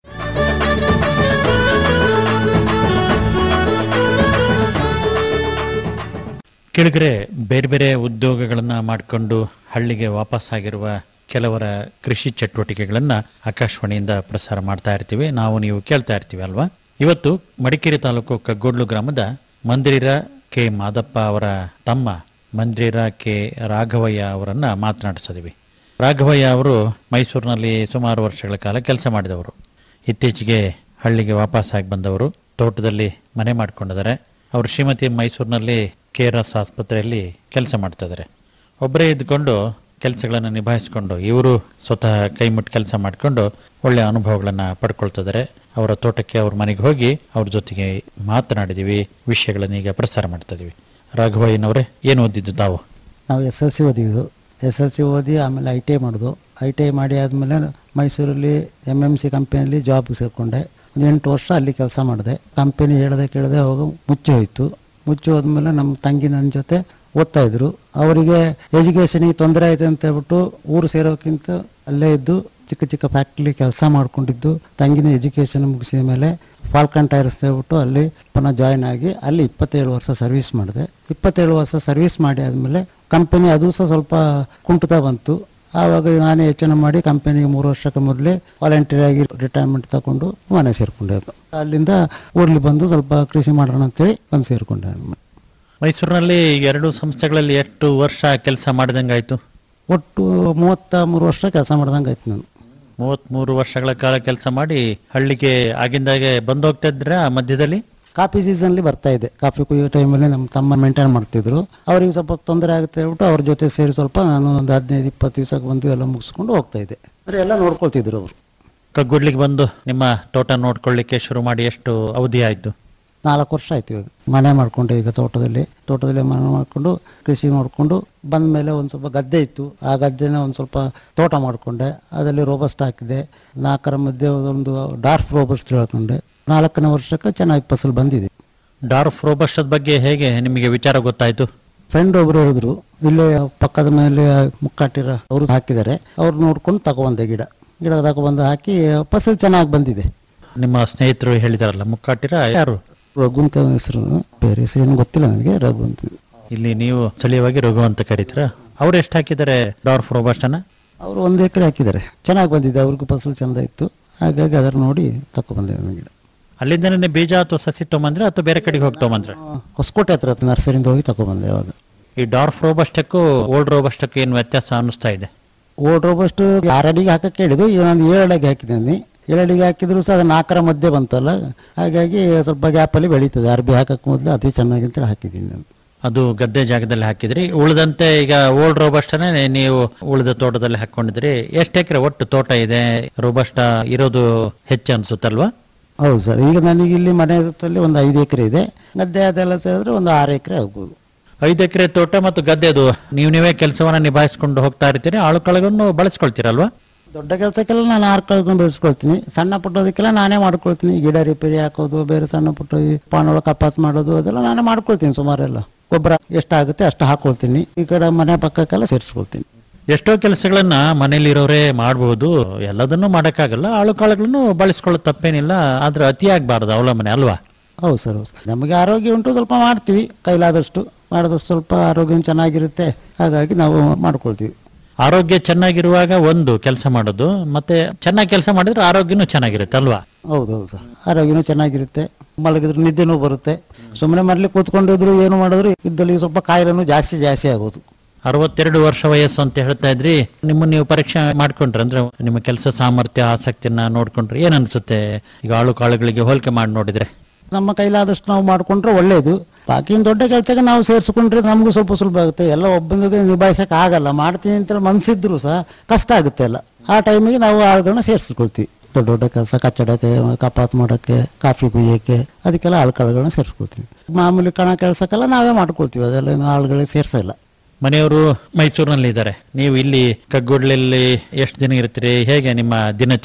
ಕೆಳಗರೆ ಬೇರೆ ಬೇರೆ ಉದ್ಯೋಗಗಳನ್ನು ಮಾಡಿಕೊಂಡು ಹಳ್ಳಿಗೆ ವಾಪಸ್ಸಾಗಿರುವ ಕೆಲವರ ಕೃಷಿ ಚಟುವಟಿಕೆಗಳನ್ನು ಆಕಾಶವಾಣಿಯಿಂದ ಪ್ರಸಾರ ಮಾಡ್ತಾ ಇರ್ತೀವಿ ನಾವು ನೀವು ಕೇಳ್ತಾ ಇರ್ತೀವಿ ಅಲ್ವಾ ಇವತ್ತು ಮಡಿಕೇರಿ ತಾಲೂಕು ಕಗ್ಗೋಡ್ಲು ಗ್ರಾಮದ ಮಂದಿರ ಕೆ ಮಾದಪ್ಪ ಅವರ ತಮ್ಮ ಮಂದಿರ ಕೆ ರಾಘವಯ್ಯ ಅವರನ್ನ ಮಾತನಾಡಿಸಿದ್ವಿ ರಾಘವಯ್ಯ ಅವರು ಮೈಸೂರಿನಲ್ಲಿ ಸುಮಾರು ವರ್ಷಗಳ ಕಾಲ ಕೆಲಸ ಮಾಡಿದವರು ಇತ್ತೀಚೆಗೆ ಹಳ್ಳಿಗೆ ವಾಪಸ್ಸಾಗಿ ಬಂದವರು ತೋಟದಲ್ಲಿ ಮನೆ ಮಾಡ್ಕೊಂಡಿದ್ದಾರೆ ಅವರು ಶ್ರೀಮತಿ ಮೈಸೂರಿನಲ್ಲಿ ಕೆ ಆರ್ ಎಸ್ ಆಸ್ಪತ್ರೆಯಲ್ಲಿ ಕೆಲಸ ಮಾಡ್ತಾ ಇದ್ದಾರೆ ಒಬ್ಬರೇ ಇದ್ಕೊಂಡು ಕೆಲಸಗಳನ್ನು ನಿಭಾಯಿಸಿಕೊಂಡು ಇವರು ಸ್ವತಃ ಕೈ ಮುಟ್ಟು ಕೆಲಸ ಮಾಡಿಕೊಂಡು ಒಳ್ಳೆಯ ಅನುಭವಗಳನ್ನು ಪಡ್ಕೊಳ್ತಿದ್ದಾರೆ ಅವರ ತೋಟಕ್ಕೆ ಅವ್ರ ಮನೆಗೆ ಹೋಗಿ ಅವ್ರ ಜೊತೆಗೆ ಮಾತನಾಡಿದ್ದೀವಿ ವಿಷಯಗಳನ್ನು ಈಗ ಪ್ರಸಾರ ಮಾಡ್ತಾ ಇದೀವಿ ರಾಘವಯ್ಯನವರೇ ಏನು ಓದಿದ್ದು ತಾವು ನಾವು ಎಸ್ ಎಲ್ ಸಿ ಓದಿದ್ದು ಎಸ್ ಎಲ್ ಸಿ ಓದಿ ಆಮೇಲೆ ಐ ಟಿ ಐ ಮಾಡೋದು ಐ ಟಿ ಐ ಮಾಡಿ ಆದಮೇಲೆ ಮೈಸೂರಲ್ಲಿ ಎಮ್ ಎಮ್ ಸಿ ಕಂಪನಿಯಲ್ಲಿ ಜಾಬ್ ಸೇರಿಕೊಂಡೆ ಒಂದು ಎಂಟು ವರ್ಷ ಅಲ್ಲಿ ಕೆಲಸ ಮಾಡಿದೆ ಕಂಪನಿ ಹೇಳದೆ ಕೇಳದೆ ಹೋಗಿ ಮುಚ್ಚಿ ಹೋಯಿತು ಮುಚ್ಚಿ ಹೋದ್ಮೇಲೆ ನಮ್ಮ ತಂಗಿ ನನ್ನ ಜೊತೆ ಓದ್ತಾ ಇದ್ರು ಅವರಿಗೆ ಎಜುಕೇಷನಿಗೆ ತೊಂದರೆ ಆಯ್ತು ಅಂತ ಹೇಳ್ಬಿಟ್ಟು ಊರು ಸೇರೋಕ್ಕಿಂತ ಅಲ್ಲೇ ಇದ್ದು ಚಿಕ್ಕ ಚಿಕ್ಕ ಫ್ಯಾಕ್ಟ್ರಿ ಕೆಲಸ ಮಾಡ್ಕೊಂಡಿದ್ದು ತಂಗಿನ ಎಜುಕೇಷನ್ ಮುಗಿಸಿದ ಮೇಲೆ ಫಾಲ್ಕನ್ ಟೈರ್ಸ್ ಹೇಳ್ಬಿಟ್ಟು ಅಲ್ಲಿ ಪುನಃ ಜಾಯ್ನ್ ಆಗಿ ಅಲ್ಲಿ ಇಪ್ಪತ್ತೇಳು ವರ್ಷ ಸರ್ವಿಸ್ ಮಾಡಿದೆ ಇಪ್ಪತ್ತೇಳು ವರ್ಷ ಸರ್ವಿಸ್ ಮಾಡಿ ಆದಮೇಲೆ ಕಂಪನಿ ಅದು ಸಹ ಸ್ವಲ್ಪ ಕುಂಟುತ್ತಾ ಬಂತು ಆವಾಗ ನಾನೇ ಯೋಚನೆ ಮಾಡಿ ಕಂಪನಿಗೆ ಮೂರು ವರ್ಷಕ್ಕೆ ಮೊದಲೇ ವಾಲಂಟಿಯರ್ ಆಗಿ ರಿಟೈರ್ಮೆಂಟ್ ತಗೊಂಡು ಮನೆ ಸೇರಿಕೊಂಡೆ ಅಲ್ಲಿಂದ ಊರ್ಲಿ ಬಂದು ಸ್ವಲ್ಪ ಕೃಷಿ ಮಾಡೋಣ ಅಂತೇಳಿ ಬಂದು ಸೇರಿಕೊಂಡೆ ಮೈಸೂರಿನಲ್ಲಿ ಎರಡು ಸಂಸ್ಥೆಗಳಲ್ಲಿ ಎಷ್ಟು ವರ್ಷ ಕೆಲಸ ಮಾಡಿದಂಗಾಯ್ತು ಒಟ್ಟು ಮೂವತ್ತ ಮೂರು ವರ್ಷ ಕೆಲಸ ಮಾಡ್ದಂಗೆ ಆಯ್ತು ನಾನು ಮೂವತ್ಮೂರು ವರ್ಷಗಳ ಕಾಲ ಕೆಲಸ ಮಾಡಿ ಹಳ್ಳಿಗೆ ಆಗಿಂದಾಗೆ ಬಂದು ಹೋಗ್ತಾ ಇದ್ರ ಮಧ್ಯದಲ್ಲಿ ಕಾಫಿ ಸೀಸನ್ಲಿ ಬರ್ತಾ ಇದೆ ಕಾಫಿ ಕುಯ್ಯೋ ಟೈಮಲ್ಲಿ ನಮ್ಮ ತಮ್ಮ ಮೇಂಟೈನ್ ಮಾಡ್ತಿದ್ರು ಅವ್ರಿಗೆ ಸ್ವಲ್ಪ ತೊಂದರೆ ಆಗುತ್ತೆ ಹೇಳ್ಬಿಟ್ಟು ಅವ್ರ ಜೊತೆ ಸೇರಿ ಸ್ವಲ್ಪ ನಾನು ಒಂದು ಹದಿನೈದು ಇಪ್ಪತ್ತು ದಿವಸಕ್ಕೆ ಬಂದು ಎಲ್ಲ ಮುಗಿಸ್ಕೊಂಡು ಹೋಗ್ತಾ ಇದ್ದೆ ಅಂದ್ರೆ ಎಲ್ಲ ನೋಡ್ಕೊಳ್ತಿದ್ರು ಅವರು ಕಗ್ಗುಡ್ಲಿಗೆ ಬಂದು ನಿಮ್ಮ ತೋಟ ನೋಡ್ಕೊಳ್ಳಿಕ್ಕೆ ಶುರು ಮಾಡಿ ಎಷ್ಟು ಅವಧಿ ಆಯ್ತು ನಾಲ್ಕು ವರ್ಷ ಆಯ್ತು ಇವಾಗ ಮನೆ ಮಾಡ್ಕೊಂಡೆ ಈಗ ತೋಟದಲ್ಲಿ ತೋಟದಲ್ಲಿ ಮನೆ ಮಾಡ್ಕೊಂಡು ಕೃಷಿ ಮಾಡಿಕೊಂಡು ಬಂದ ಮೇಲೆ ಒಂದು ಸ್ವಲ್ಪ ಗದ್ದೆ ಇತ್ತು ಆ ಗದ್ದೆನ ಒಂದು ಸ್ವಲ್ಪ ತೋಟ ಮಾಡಿಕೊಂಡೆ ಅದರಲ್ಲಿ ರೋಬಸ್ಟ್ ಹಾಕಿದೆ ನಾಲ್ಕರ ಮಧ್ಯೆ ಒಂದು ಡಾರ್ಫ್ ರೋಬಸ್ಟ್ ಹೇಳ್ಕೊಂಡೆ ನಾಲ್ಕನೇ ವರ್ಷಕ್ಕೆ ಚೆನ್ನಾಗಿ ಫಸಲು ಬಂದಿದೆ ಡಾರ್ಫ್ ರೋಬಸ್ಟದ ಬಗ್ಗೆ ಹೇಗೆ ನಿಮಗೆ ವಿಚಾರ ಗೊತ್ತಾಯ್ತು ಫ್ರೆಂಡ್ ಒಬ್ರು ಹೇಳಿದ್ರು ಇಲ್ಲೇ ಪಕ್ಕದ ಮೇಲೆ ಮುಕ್ಕಾಟಿರ ಅವರು ಹಾಕಿದ್ದಾರೆ ಅವ್ರು ನೋಡ್ಕೊಂಡು ತಗೊಬಂದೆ ಗಿಡ ಗಿಡ ತಗೊಬಂದು ಹಾಕಿ ಫಸಲು ಚೆನ್ನಾಗಿ ಬಂದಿದೆ ನಿಮ್ಮ ಸ್ನೇಹಿತರು ಹೇಳಿದಾರಲ್ಲ ಮುಕ್ಕಾಟಿರ ಯಾರು ರಘು ಅಂತ ಹೆಸರು ಬೇರೆ ಹೆಸರು ಏನು ಗೊತ್ತಿಲ್ಲ ನನಗೆ ರಘು ಅಂತ ಇಲ್ಲಿ ನೀವು ಸ್ಥಳೀಯವಾಗಿ ರಘು ಅಂತ ಕರೀತೀರಾ ಅವ್ರು ಎಷ್ಟು ಹಾಕಿದ್ದಾರೆ ಡಾರ್ಫ್ ರೋಬಸ್ಟನ ಅವರು ಒಂದು ಎಕರೆ ಹಾಕಿದ್ದಾರೆ ಚೆನ್ನಾಗಿ ಬಂದಿದೆ ಅವ್ರಿಗೂ ಫಸಲು ಚೆಂದ ಇತ್ತು ಹಾಗಾಗಿ ಅದರ ನೋಡಿ ತಗೊಬಂದೆ ನನ್ನ ಗಿಡ ಅಲ್ಲಿಂದನೇ ಬೀಜ ಅಥವಾ ಸಸಿ ತೊಗೊಂಬಂದ್ರೆ ಅಥವಾ ಬೇರೆ ಕಡೆಗೆ ಹೋಗಿ ತೊಗೊಂಬಂದ್ರೆ ಆ, ಹೊಸಕೋಟೆ ಹತ್ರ ನರ್ಸರಿಯಿಂದ ಹೋಗಿ ತಗೊಬಂದೆ ಅವಾಗ ಈ ಡಾರ್ಫ್ ರೋಬಸ್ಟಕ್ಕೂ ಓಲ್ಡ್ ರೋಬಸ್ಟಕ್ಕೂ ಏನು ವ್ಯತ್ಯಾಸ ಅನ್ನಿಸ್ತಾ ಇದೆ ಓಡ್ ರೋಬಸ್ಟು ಆರಡಿಗೆ ಹಾಕಕ್ಕೆ ಹೇಳಿದ್ದು ಈಗ ನಾನು ಏಳಡಿಗೆ ಹಾಕಿದ್ದೀನಿ ಏಳಡಿಗೆ ಹಾಕಿದ್ರು ಸಹ ಅದು ನಾಲ್ಕರ ಮಧ್ಯೆ ಬಂತಲ್ಲ ಹಾಗಾಗಿ ಸ್ವಲ್ಪ ಗ್ಯಾಪಲ್ಲಿ ಬೆಳೀತದೆ ಅರ್ಬಿ ಹಾಕಕ್ಕೆ ಮೊದಲು ಅತಿ ಚೆನ್ನಾಗಿ ಅಂತ ಹಾಕಿದ್ದೀನಿ ನಾನು ಅದು ಗದ್ದೆ ಜಾಗದಲ್ಲಿ ಹಾಕಿದ್ರಿ ಉಳಿದಂತೆ ಈಗ ಓಲ್ಡ್ ರೋಬಸ್ಟನೇ ನೀವು ಉಳಿದ ತೋಟದಲ್ಲಿ ಹಾಕೊಂಡಿದ್ರಿ ಎಷ್ಟು ಎಕರೆ ಒಟ್ಟು ತೋಟ ಇದೆ ರೋಬಸ್ಟ ಇರೋದು ಹೆಚ್ಚು ಅನ್ಸುತ್ತಲ್ವಾ ಹೌದು ಸರ್ ಈಗ ನನಗೆ ಇಲ್ಲಿ ಮನೆ ಸುತ್ತಲ್ಲಿ ಒಂದು ಐದು ಎಕರೆ ಇದೆ ಗದ್ದೆ ಅದೆಲ್ಲ ಸೇರಿದ್ರೆ ಒಂದು ಆರು ಎಕರೆ ಆಗ್ಬೋದು ಐದು ಎಕರೆ ತೋಟ ಮತ್ತು ಗದ್ದೆದು ನೀವು ನೀವೇ ಕೆಲಸವನ್ನ ನಿಭಾಯಿಸ್ಕೊಂಡು ಹೋಗ್ತಾ ಇರ್ತೀರಿ ಆಳುಕಳಗನ್ನು ಬಳಸ್ಕೊಳ್ತೀರಲ್ವಾ ದೊಡ್ಡ ಕೆಲಸಕ್ಕೆಲ್ಲ ನಾನು ಆರು ಕಳ್ಕೊಂಡು ಬೆಳೆಸ್ಕೊಳ್ತೀನಿ ಸಣ್ಣ ಪುಟ್ಟದಕ್ಕೆಲ್ಲ ನಾನೇ ಮಾಡ್ಕೊಳ್ತೀನಿ ಗಿಡ ರಿಪೇರಿ ಹಾಕೋದು ಬೇರೆ ಸಣ್ಣ ಪುಟ್ಟ ಈ ಪಾನೊಳ ಕಪಾತ್ ಮಾಡೋದು ಅದೆಲ್ಲ ನಾನೇ ಮಾಡ್ಕೊಳ್ತೀನಿ ಸುಮಾರೆಲ್ಲ ಗೊಬ್ಬರ ಎಷ್ಟಾಗುತ್ತೆ ಅಷ್ಟು ಹಾಕೊಳ್ತೀನಿ ಈ ಕಡೆ ಮನೆ ಪಕ್ಕಕ್ಕೆಲ್ಲ ಸೇರಿಸ್ಕೊಳ್ತೀನಿ ಎಷ್ಟೋ ಕೆಲಸಗಳನ್ನ ಮನೇಲಿರೋರೇ ಮಾಡಬಹುದು ಎಲ್ಲದನ್ನೂ ಮಾಡೋಕ್ಕಾಗಲ್ಲ ಆಳುಕಾಳುಗಳನ್ನು ಬಳಸ್ಕೊಳ್ಳೋದು ತಪ್ಪೇನಿಲ್ಲ ಆದ್ರೆ ಅತಿಯಾಗಬಾರ್ದು ಅವಲಂಬನೆ ಅಲ್ವಾ ಹೌದು ಸರ್ ಹೌದು ಸರ್ ನಮಗೆ ಆರೋಗ್ಯ ಉಂಟು ಸ್ವಲ್ಪ ಮಾಡ್ತೀವಿ ಕೈಲಾದಷ್ಟು ಮಾಡಿದಷ್ಟು ಸ್ವಲ್ಪ ಆರೋಗ್ಯ ಚೆನ್ನಾಗಿರುತ್ತೆ ಹಾಗಾಗಿ ನಾವು ಮಾಡ್ಕೊಳ್ತೀವಿ ಆರೋಗ್ಯ ಚೆನ್ನಾಗಿರುವಾಗ ಒಂದು ಕೆಲಸ ಮಾಡೋದು ಮತ್ತೆ ಚೆನ್ನಾಗಿ ಕೆಲಸ ಮಾಡಿದ್ರೆ ಆರೋಗ್ಯನೂ ಚೆನ್ನಾಗಿರುತ್ತೆ ಅಲ್ವಾ ಹೌದು ಹೌದು ಸರ್ ಆರೋಗ್ಯನೂ ಚೆನ್ನಾಗಿರುತ್ತೆ ಮಲಗಿದ್ರೆ ನಿದ್ದೆನೂ ಬರುತ್ತೆ ಸುಮ್ಮನೆ ಮನೇಲಿ ಕೂತ್ಕೊಂಡಿದ್ರು ಏನು ಮಾಡಿದ್ರು ಇದ್ದಲ್ಲಿ ಸ್ವಲ್ಪ ಕಾಯಿಲೆನೂ ಜಾಸ್ತಿ ಜಾಸ್ತಿ ಆಗೋದು ಅರವತ್ತೆರಡು ವರ್ಷ ವಯಸ್ಸು ಅಂತ ಹೇಳ್ತಾ ಇದ್ರಿ ನಿಮ್ಮ ನೀವು ಪರೀಕ್ಷೆ ಮಾಡ್ಕೊಂಡ್ರೆ ಅಂದ್ರೆ ನಿಮ್ಮ ಕೆಲಸ ಸಾಮರ್ಥ್ಯ ಆಸಕ್ತಿಯನ್ನ ನೋಡ್ಕೊಂಡ್ರೆ ಏನ್ ಅನ್ಸುತ್ತೆ ಈಗ ಆಳು ಕಾಳುಗಳಿಗೆ ಹೋಲಿಕೆ ಮಾಡಿ ನೋಡಿದ್ರೆ ನಮ್ಮ ಕೈಲಾದಷ್ಟು ನಾವು ಮಾಡ್ಕೊಂಡ್ರೆ ಒಳ್ಳೇದು ಬಾಕಿ ಇನ್ನು ದೊಡ್ಡ ಕೆಲಸಕ್ಕೆ ನಾವು ಸೇರಿಸ್ಕೊಂಡ್ರೆ ನಮಗೂ ಸ್ವಲ್ಪ ಸುಲಭ ಆಗುತ್ತೆ ಎಲ್ಲ ಒಬ್ಬನಿಗೆ ನಿಭಾಯಿಸಕ್ಕೆ ಆಗಲ್ಲ ಮಾಡ್ತೀನಿ ಅಂತ ಮನ್ಸಿದ್ರು ಸಹ ಕಷ್ಟ ಆಗುತ್ತೆ ಎಲ್ಲ ಆ ಟೈಮಿಗೆ ನಾವು ಆಳುಗಳನ್ನ ಸೇರಿಸ್ಕೊಳ್ತೀವಿ ದೊಡ್ಡ ದೊಡ್ಡ ಕೆಲಸ ಕಚ್ಚಡಕ್ಕೆ ಕಪಾತ್ ಮಾಡೋಕ್ಕೆ ಕಾಫಿ ಕುಯ್ಯೋಕ್ಕೆ ಅದಕ್ಕೆಲ್ಲ ಆಳುಗಳನ್ನ ಸೇರಿಸ್ಕೊಳ್ತೀವಿ ಮಾಮೂಲಿ ಕಣ ಕೆಲಸಕ್ಕೆಲ್ಲ ನಾವೇ ಮಾಡ್ಕೊಳ್ತೀವಿ ಅದೆಲ್ಲ ಏನು ಆಳುಗಳಿಗೆ ಸೇರ್ಸಲ್ಲ ಮನೆಯವರು ಮೈಸೂರಿನಲ್ಲಿ ಇದ್ದಾರೆ ನೀವು ಇಲ್ಲಿ ಕಗ್ಗೋಡ್ಲಲ್ಲಿ ಎಷ್ಟು ದಿನ ಇರ್ತೀರಿ ಹೇಗೆ ನಿಮ್ಮ ದಿನಚರಿ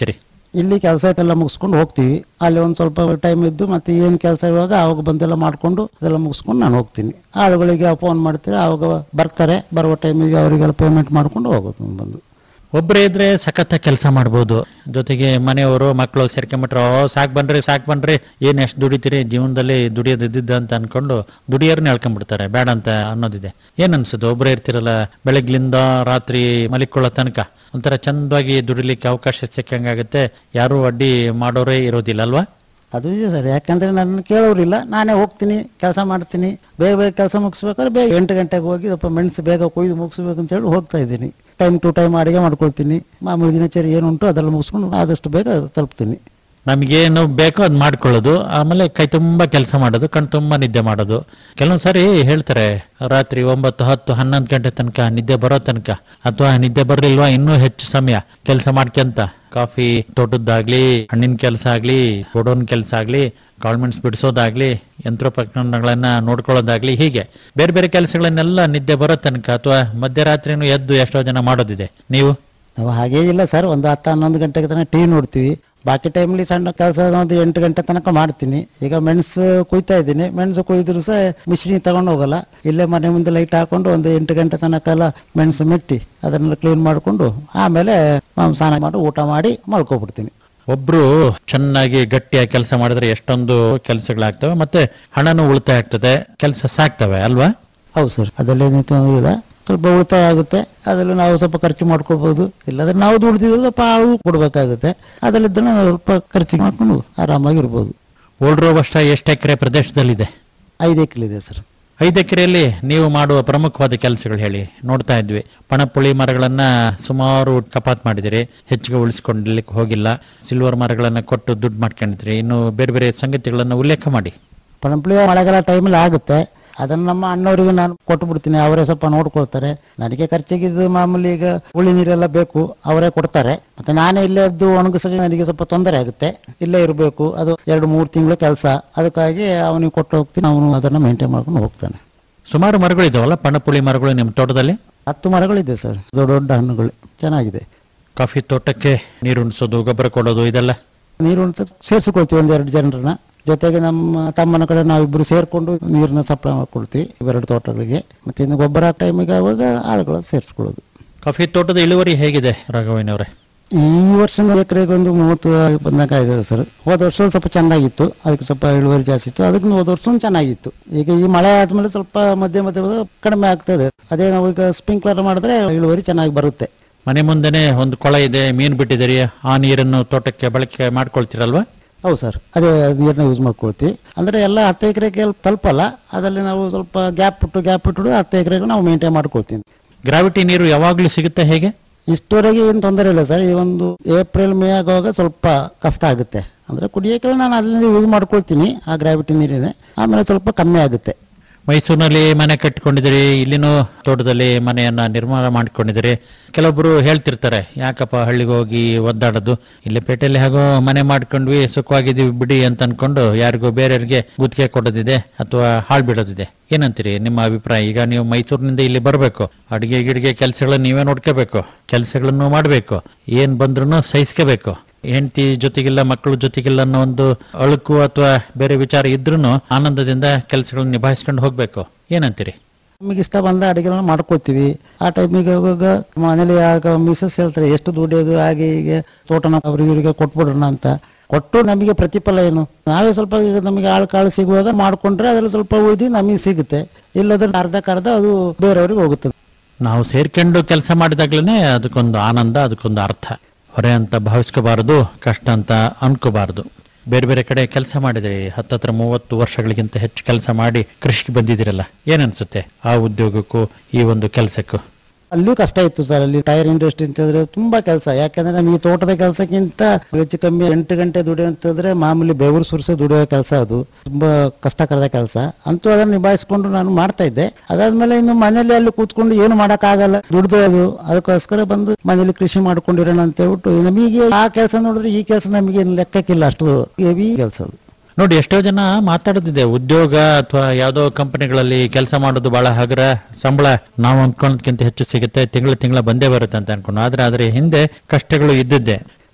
ಇಲ್ಲಿ ಕೆಲಸ ಎಲ್ಲ ಮುಗಿಸ್ಕೊಂಡು ಹೋಗ್ತೀವಿ ಅಲ್ಲಿ ಒಂದು ಸ್ವಲ್ಪ ಟೈಮ್ ಇದ್ದು ಮತ್ತೆ ಏನು ಕೆಲಸ ಇರುವಾಗ ಅವಾಗ ಬಂದೆಲ್ಲ ಮಾಡಿಕೊಂಡು ಅದೆಲ್ಲ ಮುಗಿಸ್ಕೊಂಡು ನಾನು ಹೋಗ್ತೀನಿ ಆಳುಗಳಿಗೆ ಫೋನ್ ಮಾಡ್ತೀರಿ ಅವಾಗ ಬರ್ತಾರೆ ಬರುವ ಟೈಮಿಗೆ ಅವರಿಗೆಲ್ಲ ಪೇಮೆಂಟ್ ಮಾಡ್ಕೊಂಡು ಹೋಗೋದು ಬಂದು ಒಬ್ಬರೇ ಇದ್ರೆ ಸಖತ್ತ ಕೆಲಸ ಮಾಡ್ಬೋದು ಜೊತೆಗೆ ಮನೆಯವರು ಮಕ್ಕಳು ಸೇರ್ಕೊಂಬಿಟ್ರೆ ಓ ಸಾಕ್ ಬನ್ರಿ ಸಾಕ್ ಬನ್ರಿ ಏನ್ ಎಷ್ಟು ದುಡಿತೀರಿ ಜೀವನದಲ್ಲಿ ದುಡಿಯೋದು ಇದ್ದಿದ್ದು ಅಂತ ಅನ್ಕೊಂಡು ದುಡಿಯೋರ್ನ ಹೇಳ್ಕೊಂಡ್ಬಿಡ್ತಾರೆ ಬೇಡ ಅಂತ ಅನ್ನೋದಿದೆ ಏನ್ ಅನ್ಸುತ್ತೆ ಒಬ್ಬರೇ ಇರ್ತಿರಲ್ಲ ಬೆಳಗ್ಲಿಂದ ರಾತ್ರಿ ಮಲಿಕೊಳ್ಳೋ ತನಕ ಒಂಥರ ಚಂದವಾಗಿ ದುಡಿಲಿಕ್ಕೆ ಅವಕಾಶ ಸಿಕ್ಕಂಗಾಗುತ್ತೆ ಯಾರು ಅಡ್ಡಿ ಮಾಡೋರೇ ಇರೋದಿಲ್ಲ ಅಲ್ವಾ ಅದು ಇದೆ ಸರ್ ಯಾಕಂದ್ರೆ ನನ್ನ ಕೇಳೋರಿಲ್ಲ ನಾನೇ ಹೋಗ್ತೀನಿ ಕೆಲಸ ಮಾಡ್ತೀನಿ ಬೇಗ ಬೇಗ ಕೆಲಸ ಮುಗಿಸ್ಬೇಕಾದ್ರೆ ಬೇಗ ಎಂಟು ಗಂಟೆಗೆ ಹೋಗಿ ಸ್ವಲ್ಪ ಮೆಣಸು ಬೇಗ ಕೊಯ್ದು ಮುಗಿಸ್ಬೇಕು ಅಂತ ಹೇಳಿ ಹೋಗ್ತಾ ಇದ್ದೀನಿ ಟೈಮ್ ಟು ಟೈಮ್ ಅಡುಗೆ ಮಾಡ್ಕೊಳ್ತೀನಿ ಮಾಮೂಲಿ ದಿನಚರಿ ಏನುಂಟು ಅದೆಲ್ಲ ಮುಗಿಸ್ಕೊಂಡು ಆದಷ್ಟು ಬೇಗ ತಲುಪ್ತೀನಿ ನಮಗೇನು ಬೇಕೋ ಅದು ಮಾಡ್ಕೊಳ್ಳೋದು ಆಮೇಲೆ ಕೈ ತುಂಬಾ ಕೆಲಸ ಮಾಡೋದು ಕಣ್ ತುಂಬಾ ನಿದ್ದೆ ಮಾಡೋದು ಕೆಲವೊಂದ್ ಸಾರಿ ಹೇಳ್ತಾರೆ ರಾತ್ರಿ ಒಂಬತ್ತು ಹತ್ತು ಹನ್ನೊಂದು ಗಂಟೆ ತನಕ ನಿದ್ದೆ ಬರೋ ತನಕ ಅಥವಾ ನಿದ್ದೆ ಬರ್ಲಿಲ್ವಾ ಇನ್ನೂ ಹೆಚ್ಚು ಸಮಯ ಕೆಲಸ ಮಾಡ್ಕೊಂತ ಕಾಫಿ ತೋಟದ್ದಾಗ್ಲಿ ಹಣ್ಣಿನ ಕೆಲಸ ಆಗ್ಲಿ ಗೋಡೌನ್ ಕೆಲಸ ಆಗ್ಲಿ ಗಾರ್ಮೆಂಟ್ಸ್ ಬಿಡಿಸೋದಾಗ್ಲಿ ಯಂತ್ರೋಪಕರಣಗಳನ್ನ ನೋಡ್ಕೊಳ್ಳೋದಾಗ್ಲಿ ಹೀಗೆ ಬೇರೆ ಬೇರೆ ಕೆಲಸಗಳನ್ನೆಲ್ಲ ನಿದ್ದೆ ಬರೋ ತನಕ ಅಥವಾ ಮಧ್ಯರಾತ್ರಿನೂ ಎದ್ದು ಎಷ್ಟೋ ಜನ ಮಾಡೋದಿದೆ ನೀವು ನಾವು ಹಾಗೇ ಇಲ್ಲ ಸರ್ ಒಂದು ಹತ್ತು ಹನ್ನೊಂದು ಗಂಟೆಗೆ ತನಕ ಟಿ ನೋಡ್ತೀವಿ ಬಾಕಿ ಟೈಮಲ್ಲಿ ಸಣ್ಣ ಕೆಲಸ ಒಂದು ಎಂಟು ಗಂಟೆ ತನಕ ಮಾಡ್ತೀನಿ ಈಗ ಮೆಣಸು ಕುಯ್ತಾ ಇದ್ದೀನಿ ಮೆಣಸು ಕುಯ್ದ್ರು ಸಹ ಮಿಷಿನಿಗೆ ತಗೊಂಡು ಹೋಗಲ್ಲ ಇಲ್ಲೇ ಮನೆ ಮುಂದೆ ಲೈಟ್ ಹಾಕೊಂಡು ಒಂದು ಎಂಟು ಗಂಟೆ ತನಕ ಎಲ್ಲ ಮೆಣಸು ಮೆಟ್ಟಿ ಅದನ್ನೆಲ್ಲ ಕ್ಲೀನ್ ಮಾಡಿಕೊಂಡು ಆಮೇಲೆ ಮಾಮ್ ಸ್ನಾನ ಮಾಡಿ ಊಟ ಮಾಡಿ ಮಲ್ಕೊಬಿಡ್ತೀನಿ ಒಬ್ರು ಚೆನ್ನಾಗಿ ಗಟ್ಟಿಯಾಗಿ ಕೆಲಸ ಮಾಡಿದ್ರೆ ಎಷ್ಟೊಂದು ಕೆಲಸಗಳಾಗ್ತವೆ ಮತ್ತೆ ಹಣನೂ ಉಳಿತಾಯ ಆಗ್ತದೆ ಕೆಲಸ ಸಾಕ್ತವೆ ಅಲ್ವಾ ಹೌದು ಸರ್ ಅದರಲ್ಲೇನು ಇಲ್ಲ ಸ್ವಲ್ಪ ಉಳಿತಾಯ ಆಗುತ್ತೆ ಅದರಲ್ಲಿ ನಾವು ಸ್ವಲ್ಪ ಖರ್ಚು ಮಾಡ್ಕೊಳ್ಬೋದು ಇಲ್ಲಾಂದ್ರೆ ನಾವು ದುಡ್ದಿದ್ರೆ ಸ್ವಲ್ಪ ಆಳು ಕೊಡಬೇಕಾಗುತ್ತೆ ಅದರಲ್ಲಿದ್ದರೆ ನಾವು ಸ್ವಲ್ಪ ಖರ್ಚು ಮಾಡ್ಕೊಂಡು ಆರಾಮಾಗಿರ್ಬೋದು ಓಲ್ಡ್ರೋ ವರ್ಷ ಎಷ್ಟು ಎಕರೆ ಪ್ರದೇಶದಲ್ಲಿದೆ ಐದು ಎಕರೆ ಸರ್ ಐದು ಎಕರೆಯಲ್ಲಿ ನೀವು ಮಾಡುವ ಪ್ರಮುಖವಾದ ಕೆಲಸಗಳು ಹೇಳಿ ನೋಡ್ತಾ ಇದ್ವಿ ಪಣಪುಳಿ ಮರಗಳನ್ನ ಸುಮಾರು ಕಪಾತ್ ಮಾಡಿದಿರಿ ಹೆಚ್ಚಿಗೆ ಉಳಿಸ್ಕೊಳ್ಳಿಕ್ಕೆ ಹೋಗಿಲ್ಲ ಸಿಲ್ವರ್ ಮರಗಳನ್ನ ಕೊಟ್ಟು ದುಡ್ಡು ಮಾಡ್ಕೊಂಡಿದ್ರಿ ಇನ್ನು ಬೇರೆ ಬೇರೆ ಸಂಗತಿಗಳನ್ನ ಉಲ್ಲೇಖ ಮಾಡಿ ಪಣಂಪುಳಿ ಮಳೆಗಾಲ ಟೈಮಲ್ಲಿ ಆಗುತ್ತೆ ಅದನ್ನು ನಮ್ಮ ಅಣ್ಣವರಿಗೆ ನಾನು ಕೊಟ್ಟು ಬಿಡ್ತೀನಿ ಅವರೇ ಸ್ವಲ್ಪ ನೋಡ್ಕೊಳ್ತಾರೆ ನನಗೆ ಖರ್ಚಿಗೆ ಇದು ಮಾಮೂಲಿ ಈಗ ಉಳಿ ನೀರೆಲ್ಲ ಬೇಕು ಅವರೇ ಕೊಡ್ತಾರೆ ಮತ್ತೆ ನಾನೇ ಇಲ್ಲೇ ಎದ್ದು ಒಣಗಿಸ ನನಗೆ ಸ್ವಲ್ಪ ತೊಂದರೆ ಆಗುತ್ತೆ ಇಲ್ಲೇ ಇರಬೇಕು ಅದು ಎರಡು ಮೂರು ತಿಂಗಳು ಕೆಲಸ ಅದಕ್ಕಾಗಿ ಅವನಿಗೆ ಕೊಟ್ಟು ಹೋಗ್ತೀನಿ ಅವನು ಅದನ್ನು ಮೇಂಟೈನ್ ಮಾಡ್ಕೊಂಡು ಹೋಗ್ತಾನೆ ಸುಮಾರು ಮರಗಳಿದಾವಲ್ಲ ಪಣಪುಳಿ ಮರಗಳು ನಿಮ್ಮ ತೋಟದಲ್ಲಿ ಹತ್ತು ಮರಗಳಿದೆ ಸರ್ ದೊಡ್ಡ ದೊಡ್ಡ ಹಣ್ಣುಗಳು ಚೆನ್ನಾಗಿದೆ ಕಾಫಿ ತೋಟಕ್ಕೆ ನೀರು ಉಣಿಸೋದು ಗೊಬ್ಬರ ಕೊಡೋದು ಇದೆಲ್ಲ ನೀರು ಸೇರಿಸಿಕೊಳ್ತೀವಿ ಒಂದೆರಡು ಜನರನ್ನ ಜೊತೆಗೆ ನಮ್ಮ ತಮ್ಮನ ಕಡೆ ನಾವಿಬ್ಬರು ಸೇರ್ಕೊಂಡು ನೀರನ್ನ ಸಪ್ಲೈ ಮಾಡ್ಕೊಳ್ತೀವಿ ಇವೆರಡು ತೋಟಗಳಿಗೆ ಮತ್ತೆ ಇನ್ನು ಗೊಬ್ಬರ ಟೈಮಿಗೆ ಆವಾಗ ಆಳುಗಳು ಸೇರಿಸ್ಕೊಳ್ಳೋದು ಕಾಫಿ ತೋಟದ ಇಳುವರಿ ಹೇಗಿದೆ ರಾಘವೇನವರೇ ಈ ವರ್ಷ ಎಕರೆಗೆ ಒಂದು ಮೂವತ್ತು ಬಂದಾಗ ಆಗಿದೆ ಸರ್ ಹೋದ ವರ್ಷ ಒಂದ್ ಸ್ವಲ್ಪ ಚೆನ್ನಾಗಿತ್ತು ಅದಕ್ಕೆ ಸ್ವಲ್ಪ ಇಳುವರಿ ಜಾಸ್ತಿ ಇತ್ತು ಅದಕ್ಕೆ ಹೋದ ವರ್ಷ ಚೆನ್ನಾಗಿತ್ತು ಈಗ ಈ ಮಳೆ ಆದ್ಮೇಲೆ ಸ್ವಲ್ಪ ಮಧ್ಯ ಮಧ್ಯ ಕಡಿಮೆ ಆಗ್ತದೆ ಅದೇ ನಾವು ಈಗ ಸ್ಪ್ರಿಂಕ್ಲರ್ ಮಾಡಿದ್ರೆ ಇಳುವರಿ ಚೆನ್ನಾಗಿ ಬರುತ್ತೆ ಮನೆ ಮುಂದೆನೆ ಒಂದು ಕೊಳ ಇದೆ ಮೀನು ಬಿಟ್ಟಿದ್ದೀರಿ ಆ ನೀರನ್ನು ತೋಟಕ್ಕೆ ಬಳಕೆ ಮಾಡ್ಕೊಳ್ತೀರಲ್ವಾ ಹೌದು ಸರ್ ಅದೇ ನೀರನ್ನ ಯೂಸ್ ಮಾಡ್ಕೊಳ್ತೀವಿ ಅಂದ್ರೆ ಎಲ್ಲ ಹತ್ತು ಎಕರೆಗೆ ತಲುಪಲ್ಲ ಅದರಲ್ಲಿ ನಾವು ಸ್ವಲ್ಪ ಗ್ಯಾಪ್ ಬಿಟ್ಟು ಗ್ಯಾಪ್ ಬಿಟ್ಟು ಹತ್ತು ಎಕರೆಗೆ ನಾವು ಮೇಂಟೈನ್ ಮಾಡ್ಕೊಳ್ತೀವಿ ಗ್ರಾವಿಟಿ ನೀರು ಯಾವಾಗ್ಲೂ ಸಿಗುತ್ತೆ ಹೇಗೆ ಇಷ್ಟವರೆಗೆ ಏನು ತೊಂದರೆ ಇಲ್ಲ ಸರ್ ಈ ಒಂದು ಏಪ್ರಿಲ್ ಮೇ ಆಗುವಾಗ ಸ್ವಲ್ಪ ಕಷ್ಟ ಆಗುತ್ತೆ ಅಂದ್ರೆ ಕುಡಿಯೋಕೆ ನಾನು ಅಲ್ಲಿ ಯೂಸ್ ಮಾಡ್ಕೊಳ್ತೀನಿ ಆ ಗ್ರಾವಿಟಿ ನೀರಿನೇ ಆಮೇಲೆ ಸ್ವಲ್ಪ ಕಮ್ಮಿ ಆಗುತ್ತೆ ಮೈಸೂರಿನಲ್ಲಿ ಮನೆ ಕಟ್ಟಿಕೊಂಡಿದ್ದೀರಿ ಇಲ್ಲಿನೂ ತೋಟದಲ್ಲಿ ಮನೆಯನ್ನ ನಿರ್ಮಾಣ ಮಾಡಿಕೊಂಡಿದ್ದೀರಿ ಕೆಲವೊಬ್ರು ಹೇಳ್ತಿರ್ತಾರೆ ಯಾಕಪ್ಪ ಹಳ್ಳಿಗೆ ಹೋಗಿ ಒದ್ದಾಡೋದು ಇಲ್ಲಿ ಪೇಟೆಯಲ್ಲಿ ಹಾಗೋ ಮನೆ ಮಾಡ್ಕೊಂಡ್ವಿ ಸುಖವಾಗಿದ್ದೀವಿ ಬಿಡಿ ಅಂತ ಅನ್ಕೊಂಡು ಯಾರಿಗೋ ಬೇರೆಯವ್ರಿಗೆ ಗುತ್ತಿಗೆ ಕೊಡೋದಿದೆ ಅಥವಾ ಹಾಳು ಬಿಡೋದಿದೆ ಏನಂತೀರಿ ನಿಮ್ಮ ಅಭಿಪ್ರಾಯ ಈಗ ನೀವು ಮೈಸೂರಿನಿಂದ ಇಲ್ಲಿ ಬರಬೇಕು ಅಡಿಗೆ ಗಿಡಿಗೆ ಕೆಲಸಗಳನ್ನ ನೀವೇ ನೋಡ್ಕೋಬೇಕು ಕೆಲಸಗಳನ್ನು ಮಾಡಬೇಕು ಏನ್ ಬಂದ್ರು ಸಹಿಸ್ಕೋಬೇಕು ಹೆಂಡತಿ ಜೊತೆಗಿಲ್ಲ ಮಕ್ಕಳ ಜೊತೆಗಿಲ್ಲ ಅನ್ನೋ ಒಂದು ಅಳುಕು ಅಥವಾ ಬೇರೆ ವಿಚಾರ ಇದ್ರೂ ಆನಂದದಿಂದ ಕೆಲಸಗಳನ್ನ ನಿಭಾಯಿಸ್ಕೊಂಡು ಹೋಗ್ಬೇಕು ಏನಂತೀರಿ ನಮಗೆ ಇಷ್ಟ ಬಂದ ಅಡುಗೆಗಳನ್ನ ಮಾಡ್ಕೊಳ್ತೀವಿ ಆ ಟೈಮಿಗೆ ಹೋಗುವಾಗ ಮನೇಲಿ ಆಗ ಮಿಸಸ್ ಹೇಳ್ತಾರೆ ಎಷ್ಟು ದುಡಿಯೋದು ಹಾಗೆ ಹೀಗೆ ತೋಟನ ಅವ್ರಿಗೆ ಇವರಿಗೆ ಕೊಟ್ಬಿಡೋಣ ಅಂತ ಕೊಟ್ಟು ನಮಗೆ ಪ್ರತಿಫಲ ಏನು ನಾವೇ ಸ್ವಲ್ಪ ಈಗ ನಮಗೆ ಆಳು ಕಾಳು ಸಿಗುವಾಗ ಮಾಡ್ಕೊಂಡ್ರೆ ಅದ್ರಲ್ಲಿ ಸ್ವಲ್ಪ ಉಳಿದು ನಮಗೆ ಸಿಗುತ್ತೆ ಇಲ್ಲದ್ರೆ ಅರ್ಧಕ್ಕರ್ಧ ಅದು ಬೇರೆಯವ್ರಿಗೆ ಹೋಗುತ್ತದೆ ನಾವು ಸೇರ್ಕೊಂಡು ಕೆಲಸ ಮಾಡಿದಾಗ್ಲೇ ಅದಕ್ಕೊಂದು ಆನಂದ ಅದಕ್ಕೊಂದು ಅರ್ಥ ಹೊರೆ ಅಂತ ಭಾವಿಸ್ಕೋಬಾರದು ಕಷ್ಟ ಅಂತ ಅನ್ಕೋಬಾರದು ಬೇರೆ ಬೇರೆ ಕಡೆ ಕೆಲಸ ಮಾಡಿದ್ರಿ ಹತ್ತತ್ರ ಮೂವತ್ತು ವರ್ಷಗಳಿಗಿಂತ ಹೆಚ್ಚು ಕೆಲಸ ಮಾಡಿ ಕೃಷಿಗೆ ಬಂದಿದ್ದೀರಲ್ಲ ಏನನ್ಸುತ್ತೆ ಆ ಉದ್ಯೋಗಕ್ಕೂ ಈ ಒಂದು ಕೆಲಸಕ್ಕೂ ಅಲ್ಲೂ ಕಷ್ಟ ಇತ್ತು ಸರ್ ಅಲ್ಲಿ ಟೈರ್ ಇಂಡಸ್ಟ್ರಿ ಅಂತ ಹೇಳಿದ್ರೆ ತುಂಬಾ ಕೆಲಸ ಯಾಕಂದ್ರೆ ನಮಗೆ ತೋಟದ ಕೆಲಸಕ್ಕಿಂತ ಹೆಚ್ಚು ಕಮ್ಮಿ ಎಂಟು ಗಂಟೆ ದುಡಿಯೋ ಅಂತಂದ್ರೆ ಮಾಮೂಲಿ ಬೆವರು ಸುರಿಸಿ ದುಡಿಯೋ ಕೆಲಸ ಅದು ತುಂಬಾ ಕಷ್ಟಕರದ ಕೆಲಸ ಅಂತೂ ಅದನ್ನ ನಿಭಾಯಿಸ್ಕೊಂಡು ನಾನು ಮಾಡ್ತಾ ಇದ್ದೆ ಅದಾದ್ಮೇಲೆ ಇನ್ನು ಮನೇಲಿ ಅಲ್ಲಿ ಕೂತ್ಕೊಂಡು ಏನು ಆಗಲ್ಲ ದುಡ್ದು ಅದು ಅದಕ್ಕೋಸ್ಕರ ಬಂದು ಮನೇಲಿ ಕೃಷಿ ಮಾಡ್ಕೊಂಡಿರೋಣ ಅಂತ ಹೇಳ್ಬಿಟ್ಟು ನಮಗೆ ಆ ಕೆಲಸ ನೋಡಿದ್ರೆ ಈ ಕೆಲಸ ನಮಗೆ ಲೆಕ್ಕಕ್ಕಿಲ್ಲ ಅಷ್ಟು ಹೆವಿ ಕೆಲಸ ಅದು ನೋಡಿ ಎಷ್ಟೋ ಜನ ಮಾತಾಡೋದಿದೆ ಉದ್ಯೋಗ ಅಥವಾ ಯಾವ್ದೋ ಕಂಪನಿಗಳಲ್ಲಿ ಕೆಲಸ ಮಾಡೋದು ಬಹಳ ಹಗರ ಸಂಬಳ ನಾವು ಅಂದ್ಕೊಳ್ಳೋದಕ್ಕಿಂತ ಹೆಚ್ಚು ಸಿಗುತ್ತೆ ತಿಂಗಳ ತಿಂಗಳ ಬಂದೇ ಬರುತ್ತೆ ಅಂತ ಅನ್ಕೊಂಡು ಆದ್ರೆ ಆದ್ರೆ ಹಿಂದೆ ಕಷ್ಟಗಳು ಇದ್ದಿದ್ದೆ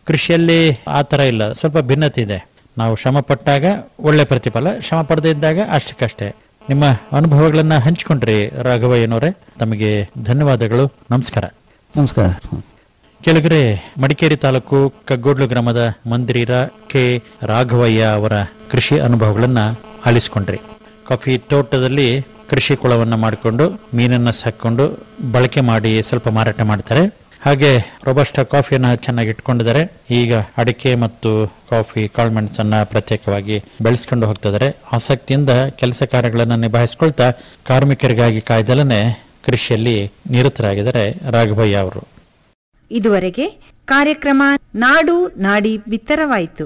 ಕೃಷಿಯಲ್ಲಿ ಆ ಥರ ಇಲ್ಲ ಸ್ವಲ್ಪ ಭಿನ್ನತೆ ಇದೆ ನಾವು ಶ್ರಮ ಪಟ್ಟಾಗ ಒಳ್ಳೆ ಪ್ರತಿಫಲ ಶ್ರಮ ಪಡದೇ ಇದ್ದಾಗ ಅಷ್ಟಕ್ಕಷ್ಟೇ ನಿಮ್ಮ ಅನುಭವಗಳನ್ನ ಹಂಚಿಕೊಂಡ್ರಿ ರಾಘವಯ್ಯನವರೇ ತಮಗೆ ಧನ್ಯವಾದಗಳು ನಮಸ್ಕಾರ ನಮಸ್ಕಾರ ಕೆಳಗರೆ ಮಡಿಕೇರಿ ತಾಲೂಕು ಕಗ್ಗೋಡ್ಲು ಗ್ರಾಮದ ಮಂದಿರ ಕೆ ರಾಘವಯ್ಯ ಅವರ ಕೃಷಿ ಅನುಭವಗಳನ್ನ ಆಲಿಸಿಕೊಂಡ್ರಿ ಕಾಫಿ ತೋಟದಲ್ಲಿ ಕೃಷಿ ಕುಳವನ್ನ ಮಾಡಿಕೊಂಡು ಮೀನನ್ನ ಸಾಕೊಂಡು ಬಳಕೆ ಮಾಡಿ ಸ್ವಲ್ಪ ಮಾರಾಟ ಮಾಡ್ತಾರೆ ಹಾಗೆ ರೊಬಸ್ಟ ಕಾಫಿಯನ್ನ ಚೆನ್ನಾಗಿ ಇಟ್ಕೊಂಡಿದ್ದಾರೆ ಈಗ ಅಡಿಕೆ ಮತ್ತು ಕಾಫಿ ಕಾಳ್ಮೆಣಸನ್ನ ಪ್ರತ್ಯೇಕವಾಗಿ ಬೆಳೆಸ್ಕೊಂಡು ಹೋಗ್ತಿದ್ದಾರೆ ಆಸಕ್ತಿಯಿಂದ ಕೆಲಸ ಕಾರ್ಯಗಳನ್ನು ನಿಭಾಯಿಸ್ಕೊಳ್ತಾ ಕಾರ್ಮಿಕರಿಗಾಗಿ ಕಾಯ್ದಲನೆ ಕೃಷಿಯಲ್ಲಿ ನಿರತರಾಗಿದ್ದಾರೆ ರಾಘವಯ್ಯ ಅವರು ಇದುವರೆಗೆ ಕಾರ್ಯಕ್ರಮ ನಾಡು ನಾಡಿ ಬಿತ್ತರವಾಯಿತು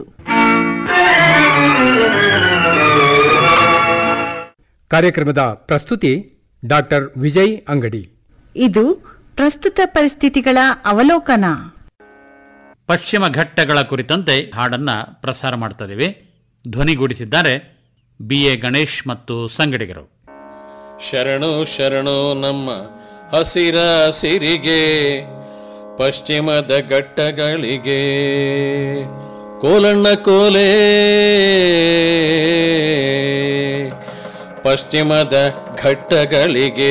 ಕಾರ್ಯಕ್ರಮದ ಪ್ರಸ್ತುತಿ ಡಾಕ್ಟರ್ ವಿಜಯ್ ಅಂಗಡಿ ಇದು ಪ್ರಸ್ತುತ ಪರಿಸ್ಥಿತಿಗಳ ಅವಲೋಕನ ಪಶ್ಚಿಮ ಘಟ್ಟಗಳ ಕುರಿತಂತೆ ಹಾಡನ್ನ ಪ್ರಸಾರ ಮಾಡ್ತಾ ಇದೀವಿ ಧ್ವನಿಗೂಡಿಸಿದ್ದಾರೆ ಬಿ ಎ ಗಣೇಶ್ ಮತ್ತು ಸಂಗಡಿಗರು ಶರಣು ಶರಣು ನಮ್ಮ ಹಸಿರ ಸಿರಿಗೆ ಪಶ್ಚಿಮದ ಘಟ್ಟಗಳಿಗೆ ಕೋಲಣ್ಣ ಕೋಲೆ ಪಶ್ಚಿಮದ ಘಟ್ಟಗಳಿಗೆ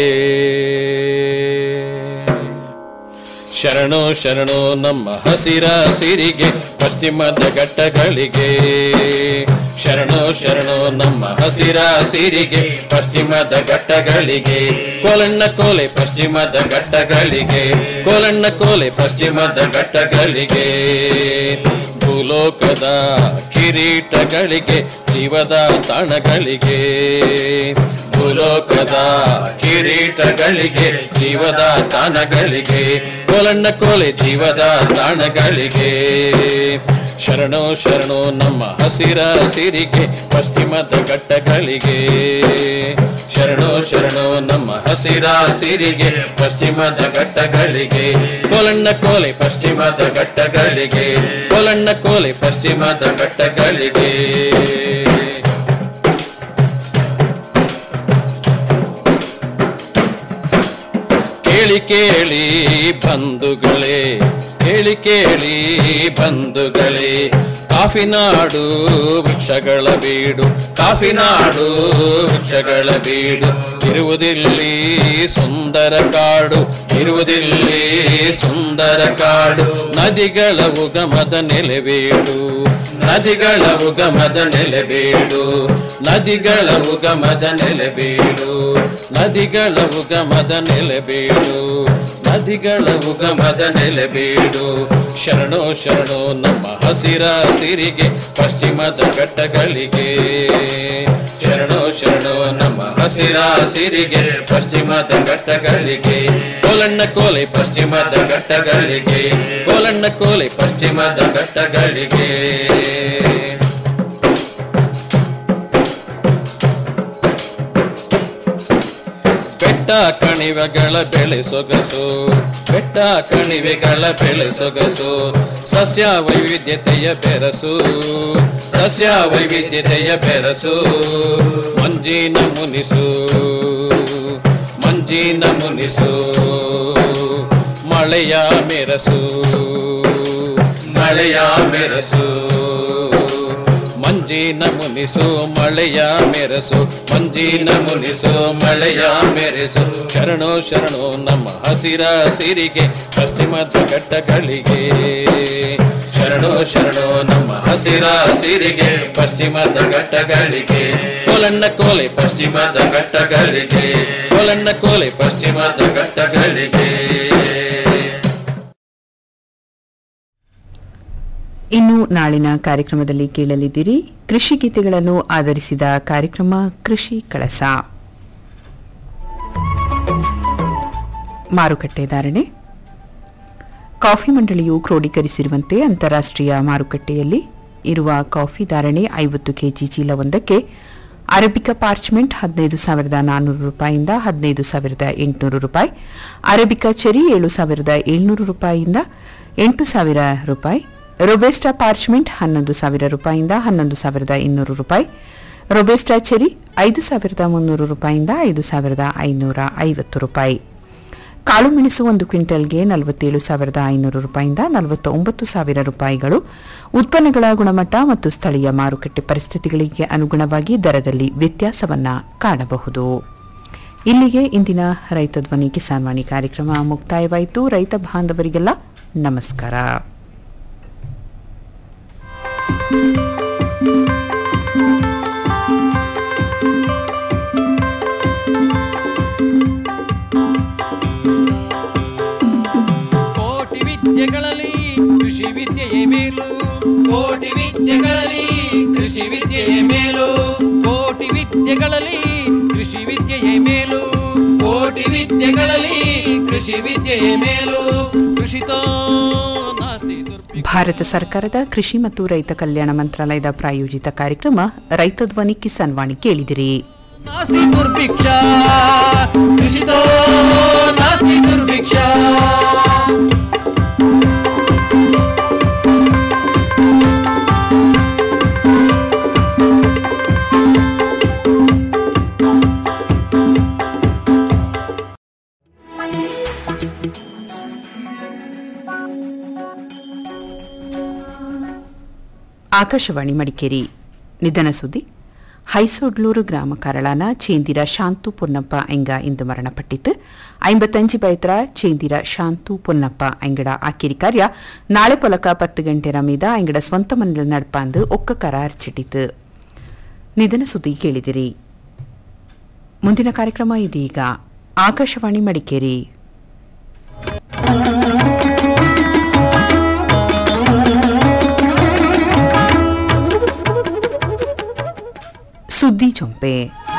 ಶರಣು ಶರಣು ನಮ್ಮ ಹಸಿರ ಸಿರಿಗೆ ಪಶ್ಚಿಮದ ಘಟ್ಟಗಳಿಗೆ ಶರಣು ಶರಣು ನಮ್ಮ ಹಸಿರ ಸಿರಿಗೆ ಪಶ್ಚಿಮದ ಘಟ್ಟಗಳಿಗೆ ಕೋಲಣ್ಣ ಕೋಲೆ ಪಶ್ಚಿಮದ ಘಟ್ಟಗಳಿಗೆ ಕೋಲಣ್ಣ ಕೋಲೆ ಪಶ್ಚಿಮದ ಘಟ್ಟಗಳಿಗೆ ಭೂಲೋಕದ ಕಿರೀಟಗಳಿಗೆ ಜೀವದ ತಾಣಗಳಿಗೆ ಭೂಲೋಕದ ಕಿರೀಟಗಳಿಗೆ ಜೀವದ ತಾಣಗಳಿಗೆ ಕೋಲಣ್ಣ ಕೋಲೆ ಜೀವದ ತಾಣಗಳಿಗೆ ಶರಣು ಶರಣು ನಮ್ಮ ಹಸಿರ ಸಿರಿಗೆ ಪಶ್ಚಿಮದ ಘಟ್ಟಗಳಿಗೆ ಶರಣು ಶರಣು ನಮ್ಮ ಹಸಿರ ಸಿರಿಗೆ ಪಶ್ಚಿಮದ ಘಟ್ಟಗಳಿಗೆ ಕೋಲಣ್ಣ ಕೋಲೆ ಪಶ್ಚಿಮದ ಘಟ್ಟಗಳಿಗೆ ಕೋಲಣ್ಣ ಕೋಲೆ ಪಶ್ಚಿಮದ ಘಟ್ಟಗಳಿಗೆ ಕೇಳಿ ಕೇಳಿ ಬಂಧುಗಳೇ ಕೇಳಿ ಕೇಳಿ ಬಂಧುಗಳೇ ಕಾಫಿನಾಡು ವೃಕ್ಷಗಳ ಬೀಡು ಕಾಫಿನಾಡು ವೃಕ್ಷಗಳ ಬೀಡು ಇರುವುದಿಲ್ಲಿ ಸುಂದರ ಕಾಡು ಇರುವುದಿಲ್ಲಿ ಸುಂದರ ಕಾಡು ನದಿಗಳ ಉಗಮದ ನೆಲೆಬೀಡು ನದಿಗಳ ಉಗಮದ ನೆಲೆಬೀಡು ನದಿಗಳ ಉಗಮದ ನೆಲೆಬೀಡು ನದಿಗಳ ಉಗಮದ ನೆಲೆಬೀಡು ನದಿಗಳ ಉಗಮದ ನೆಲೆಬೀಡು ಶರಣೋ ಶರಣೋ ನಮ್ಮ ಹಸಿರ ಸಿರಿಗೆ ಪಶ್ಚಿಮದ ಘಟ್ಟಗಳಿಗೆ ಶರಣೋ ಶರಣೋ ನಮ್ಮ ಹಸಿರ ಸಿರಿಗೆ ಪಶ್ಚಿಮದ ಘಟ್ಟಗಳಿಗೆ ಕೋಲಣ್ಣ ಕೋಲೆ ಪಶ್ಚಿಮದ ಘಟ್ಟಗಳಿಗೆ ಕೋಲಣ್ಣ ಕೋಲೆ ಪಶ್ಚಿಮದ ಘಟ್ಟಗಳಿಗೆ ಬೆಟ್ಟ ಕಣಿವೆಗಳ ಬೆಳೆ ಸೊಗಸು ಬೆಟ್ಟ ಕಣಿವೆಗಳ ಬೆಳೆ ಸೊಗಸು ಸಸ್ಯ ವೈವಿಧ್ಯತೆಯ ಬೆರಸು ಸಸ್ಯ ವೈವಿಧ್ಯತೆಯ ಬೆರಸು ಮಂಜಿನ ಮುನಿಸು ಮಂಜಿನ ಮುನಿಸು ಮಳೆಯ ಮೆರಸು ಮಳೆಯ ಮೆರಸು ಮಂಜಿನ ಮುನಿಸು ಮಳೆಯ ಮೆರಸು ಮಂಜಿನ ಮುನಿಸು ಮಳೆಯ ಮೆರೆಸು ಶರಣೋ ಶರಣೋ ನಮ್ಮ ಹಸಿರ ಸಿರಿಗೆ ಪಶ್ಚಿಮದ ಘಟ್ಟಗಳಿಗೆ ಶರಣೋ ಶರಣೋ ನಮ್ಮ ಹಸಿರ ಸಿರಿಗೆ ಪಶ್ಚಿಮದ ಘಟ್ಟಗಳಿಗೆ ಕೋಲಣ್ಣ ಕೋಲೆ ಪಶ್ಚಿಮದ ಘಟ್ಟಗಳಿಗೆ ಕೋಲಣ್ಣ ಕೋಲೆ ಪಶ್ಚಿಮದ ಘಟ್ಟಗಳಿಗೆ ಇನ್ನು ನಾಳಿನ ಕಾರ್ಯಕ್ರಮದಲ್ಲಿ ಕೇಳಲಿದ್ದೀರಿ ಕೃಷಿ ಗೀತೆಗಳನ್ನು ಆಧರಿಸಿದ ಕಾರ್ಯಕ್ರಮ ಕೃಷಿ ಕಳಸ ಮಾರುಕಟ್ಟೆ ಧಾರಣೆ ಕಾಫಿ ಮಂಡಳಿಯು ಕ್ರೋಢೀಕರಿಸಿರುವಂತೆ ಅಂತಾರಾಷ್ಟ್ರೀಯ ಮಾರುಕಟ್ಟೆಯಲ್ಲಿ ಇರುವ ಕಾಫಿ ಧಾರಣೆ ಐವತ್ತು ಕೆಜಿ ಚೀಲವೊಂದಕ್ಕೆ ಅರಬಿಕಾ ಪಾರ್ಚ್ಮೆಂಟ್ ಹದಿನೈದು ಸಾವಿರದ ನಾನ್ನೂರು ರೂಪಾಯಿಯಿಂದ ಹದಿನೈದು ಸಾವಿರದ ಎಂಟುನೂರು ರೂಪಾಯಿ ಅರಬಿಕಾ ಚೆರಿ ಏಳು ಸಾವಿರದ ಏಳ್ನೂರು ರೂಪಾಯಿಯಿಂದ ಎಂಟು ಸಾವಿರ ರೂಪಾಯಿ ರೊಬೆಸ್ಟಾ ಪಾರ್ಚ್ಮೆಂಟ್ ಹನ್ನೊಂದು ಸಾವಿರ ರೂಪಾಯಿಯಿಂದ ಹನ್ನೊಂದು ಸಾವಿರದ ಇನ್ನೂರು ರೂಪಾಯಿ ರೊಬೆಸ್ಟಾ ಚೆರಿ ಐದು ಸಾವಿರದ ಮುನ್ನೂರು ರೂಪಾಯಿಯಿಂದ ಐದು ಸಾವಿರದ ಐನೂರ ಐವತ್ತು ರೂಪಾಯಿ ಕಾಳು ಮೆಣಸು ಒಂದು ಕ್ವಿಂಟಲ್ಗೆ ನಲವತ್ತೇಳು ಸಾವಿರದ ಐನೂರು ರೂಪಾಯಿಂದ ನಲವತ್ತ ಒಂಬತ್ತು ಸಾವಿರ ರೂಪಾಯಿಗಳು ಉತ್ಪನ್ನಗಳ ಗುಣಮಟ್ಟ ಮತ್ತು ಸ್ಥಳೀಯ ಮಾರುಕಟ್ಟೆ ಪರಿಸ್ಥಿತಿಗಳಿಗೆ ಅನುಗುಣವಾಗಿ ದರದಲ್ಲಿ ವ್ಯತ್ಯಾಸವನ್ನ ಕಾಣಬಹುದು ಇಲ್ಲಿಗೆ ಇಂದಿನ ರೈತ ಧ್ವನಿ ಕಿಸಾನ್ ವಾಣಿ ಕಾರ್ಯಕ್ರಮ ಮುಕ್ತಾಯವಾಯಿತು ರೈತ ಬಾಂಧವರಿಗೆಲ್ಲ ನಮಸ್ಕಾರ ಕೋಟಿ ವಿದ್ಯೆಗಳಲ್ಲಿ ಕೃಷಿ ವಿದ್ಯೆಯೇ ಮೇಲು ಕೋಟಿ ವಿದ್ಯೆಗಳಲ್ಲಿ ಕೃಷಿ ವಿದ್ಯೆಯೇ ಮೇಲು ಕೋಟಿ ವಿದ್ಯೆಗಳಲ್ಲಿ ಕೃಷಿ ವಿದ್ಯೆಯೇ ಮೇಲು ಕೋಟಿ ವಿದ್ಯೆಗಳಲ್ಲಿ ಕೃಷಿ ವಿದ್ಯೆಯೇ ಮೇಲು ಕೃಷಿತೋ ನಾಸ್ತಿ ದುರ್ಭಿ ಭಾರತ ಸರ್ಕಾರದ ಕೃಷಿ ಮತ್ತು ರೈತ ಕಲ್ಯಾಣ ಮಂತ್ರಾಲಯದ ಪ್ರಾಯೋಜಿತ ಕಾರ್ಯಕ್ರಮ ರೈತ ಧ್ವನಿ ಕಿಸಾನ್ ವಾಣಿ ಕೇಳಿದಿರಿ ನಾಸ್ತಿ ದುರ್ಭಿಕ್ಷ ಕೃಷಿತೋ ನಾಸ್ತಿ ದುರ್ಭಿಕ್ಷ ಆಕಾಶವಾಣಿ ಮಡಿಕೇರಿ ನಿಧನ ಸುದ್ದಿ ಹೈಸೊಡ್ಲೂರು ಗ್ರಾಮ ಕರಳಾನ ಚೇಂದಿರ ಶಾಂತು ಪೊನ್ನಪ್ಪ ಎಂಗ ಇಂದು ಮರಣಪಟ್ಟಿತ್ತು ಐಂಬತ್ತಂಜು ಬೈತ್ರ ಚೇಂದಿರ ಶಾಂತು ಪೊನ್ನಪ್ಪ ಎಂಗಡ ಆಕಿರಿ ಕಾರ್ಯ ನಾಳೆ ಪೊಲಕ ಪತ್ತು ಗಂಟೆರ ಮೀದ ಎಂಗಡ ಸ್ವಂತ ಮನೆಯಲ್ಲಿ ನಡ್ಪಾಂದು ಒಕ್ಕ ಕರ ಅರ್ಚಿಟ್ಟಿತು ನಿಧನ ಸುದ್ದಿ ಕೇಳಿದಿರಿ ಮುಂದಿನ ಕಾರ್ಯಕ್ರಮ ಇದೀಗ ಆಕಾಶವಾಣಿ ಮಡಿಕೇರಿ ಸುದ್ದಿ ಚೊಂಪೆ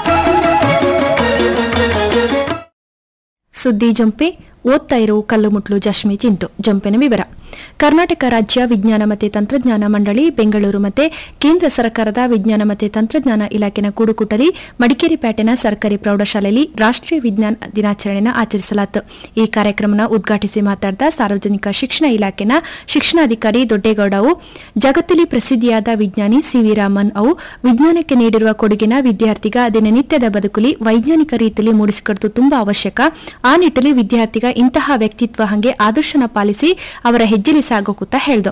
ಸುದ್ದಿ ಜಂಪೆ ಓದ್ತಾ ಇರೋ ಕಲ್ಲುಮುಟ್ಲು ಜಶ್ಮಿ ಚಿಂತು ಜಂಪಿನ ವಿವರ ಕರ್ನಾಟಕ ರಾಜ್ಯ ವಿಜ್ಞಾನ ಮತ್ತು ತಂತ್ರಜ್ಞಾನ ಮಂಡಳಿ ಬೆಂಗಳೂರು ಮತ್ತು ಕೇಂದ್ರ ಸರ್ಕಾರದ ವಿಜ್ಞಾನ ಮತ್ತು ತಂತ್ರಜ್ಞಾನ ಇಲಾಖೆನ ಕೂಡುಕುಟಲಿ ಮಡಿಕೇರಿ ಪೇಟೆನ ಸರ್ಕಾರಿ ಪ್ರೌಢಶಾಲೆಯಲ್ಲಿ ರಾಷ್ಟ್ರೀಯ ವಿಜ್ಞಾನ ದಿನಾಚರಣೆನ ಆಚರಿಸಲಾಯಿತು ಈ ಕಾರ್ಯಕ್ರಮನ ಉದ್ಘಾಟಿಸಿ ಮಾತನಾಡಿದ ಸಾರ್ವಜನಿಕ ಶಿಕ್ಷಣ ಇಲಾಖೆನ ಶಿಕ್ಷಣಾಧಿಕಾರಿ ದೊಡ್ಡೇಗೌಡ ಅವು ಜಗತ್ತಲ್ಲಿ ಪ್ರಸಿದ್ಧಿಯಾದ ವಿಜ್ಞಾನಿ ಸಿವಿ ರಾಮನ್ ಅವು ವಿಜ್ಞಾನಕ್ಕೆ ನೀಡಿರುವ ಕೊಡುಗೆನ ವಿದ್ಯಾರ್ಥಿಗ ದಿನನಿತ್ಯದ ಬದುಕುಲಿ ವೈಜ್ಞಾನಿಕ ರೀತಿಯಲ್ಲಿ ಮೂಡಿಸಿಕೊಡುವುದು ತುಂಬಾ ಅವಶ್ಯಕ ಆ ನಿಟ್ಟಲ್ಲಿ ವಿದ್ಯಾರ್ಥಿಗ ಇಂತಹ ವ್ಯಕ್ತಿತ್ವ ಹಂಗೆ ಆದರ್ಶನ ಪಾಲಿಸಿ ಅವರ ಹೆಜ್ಜೆಲಿ ಸಾಗೋಕುತ್ತ ಹೇಳ್ದು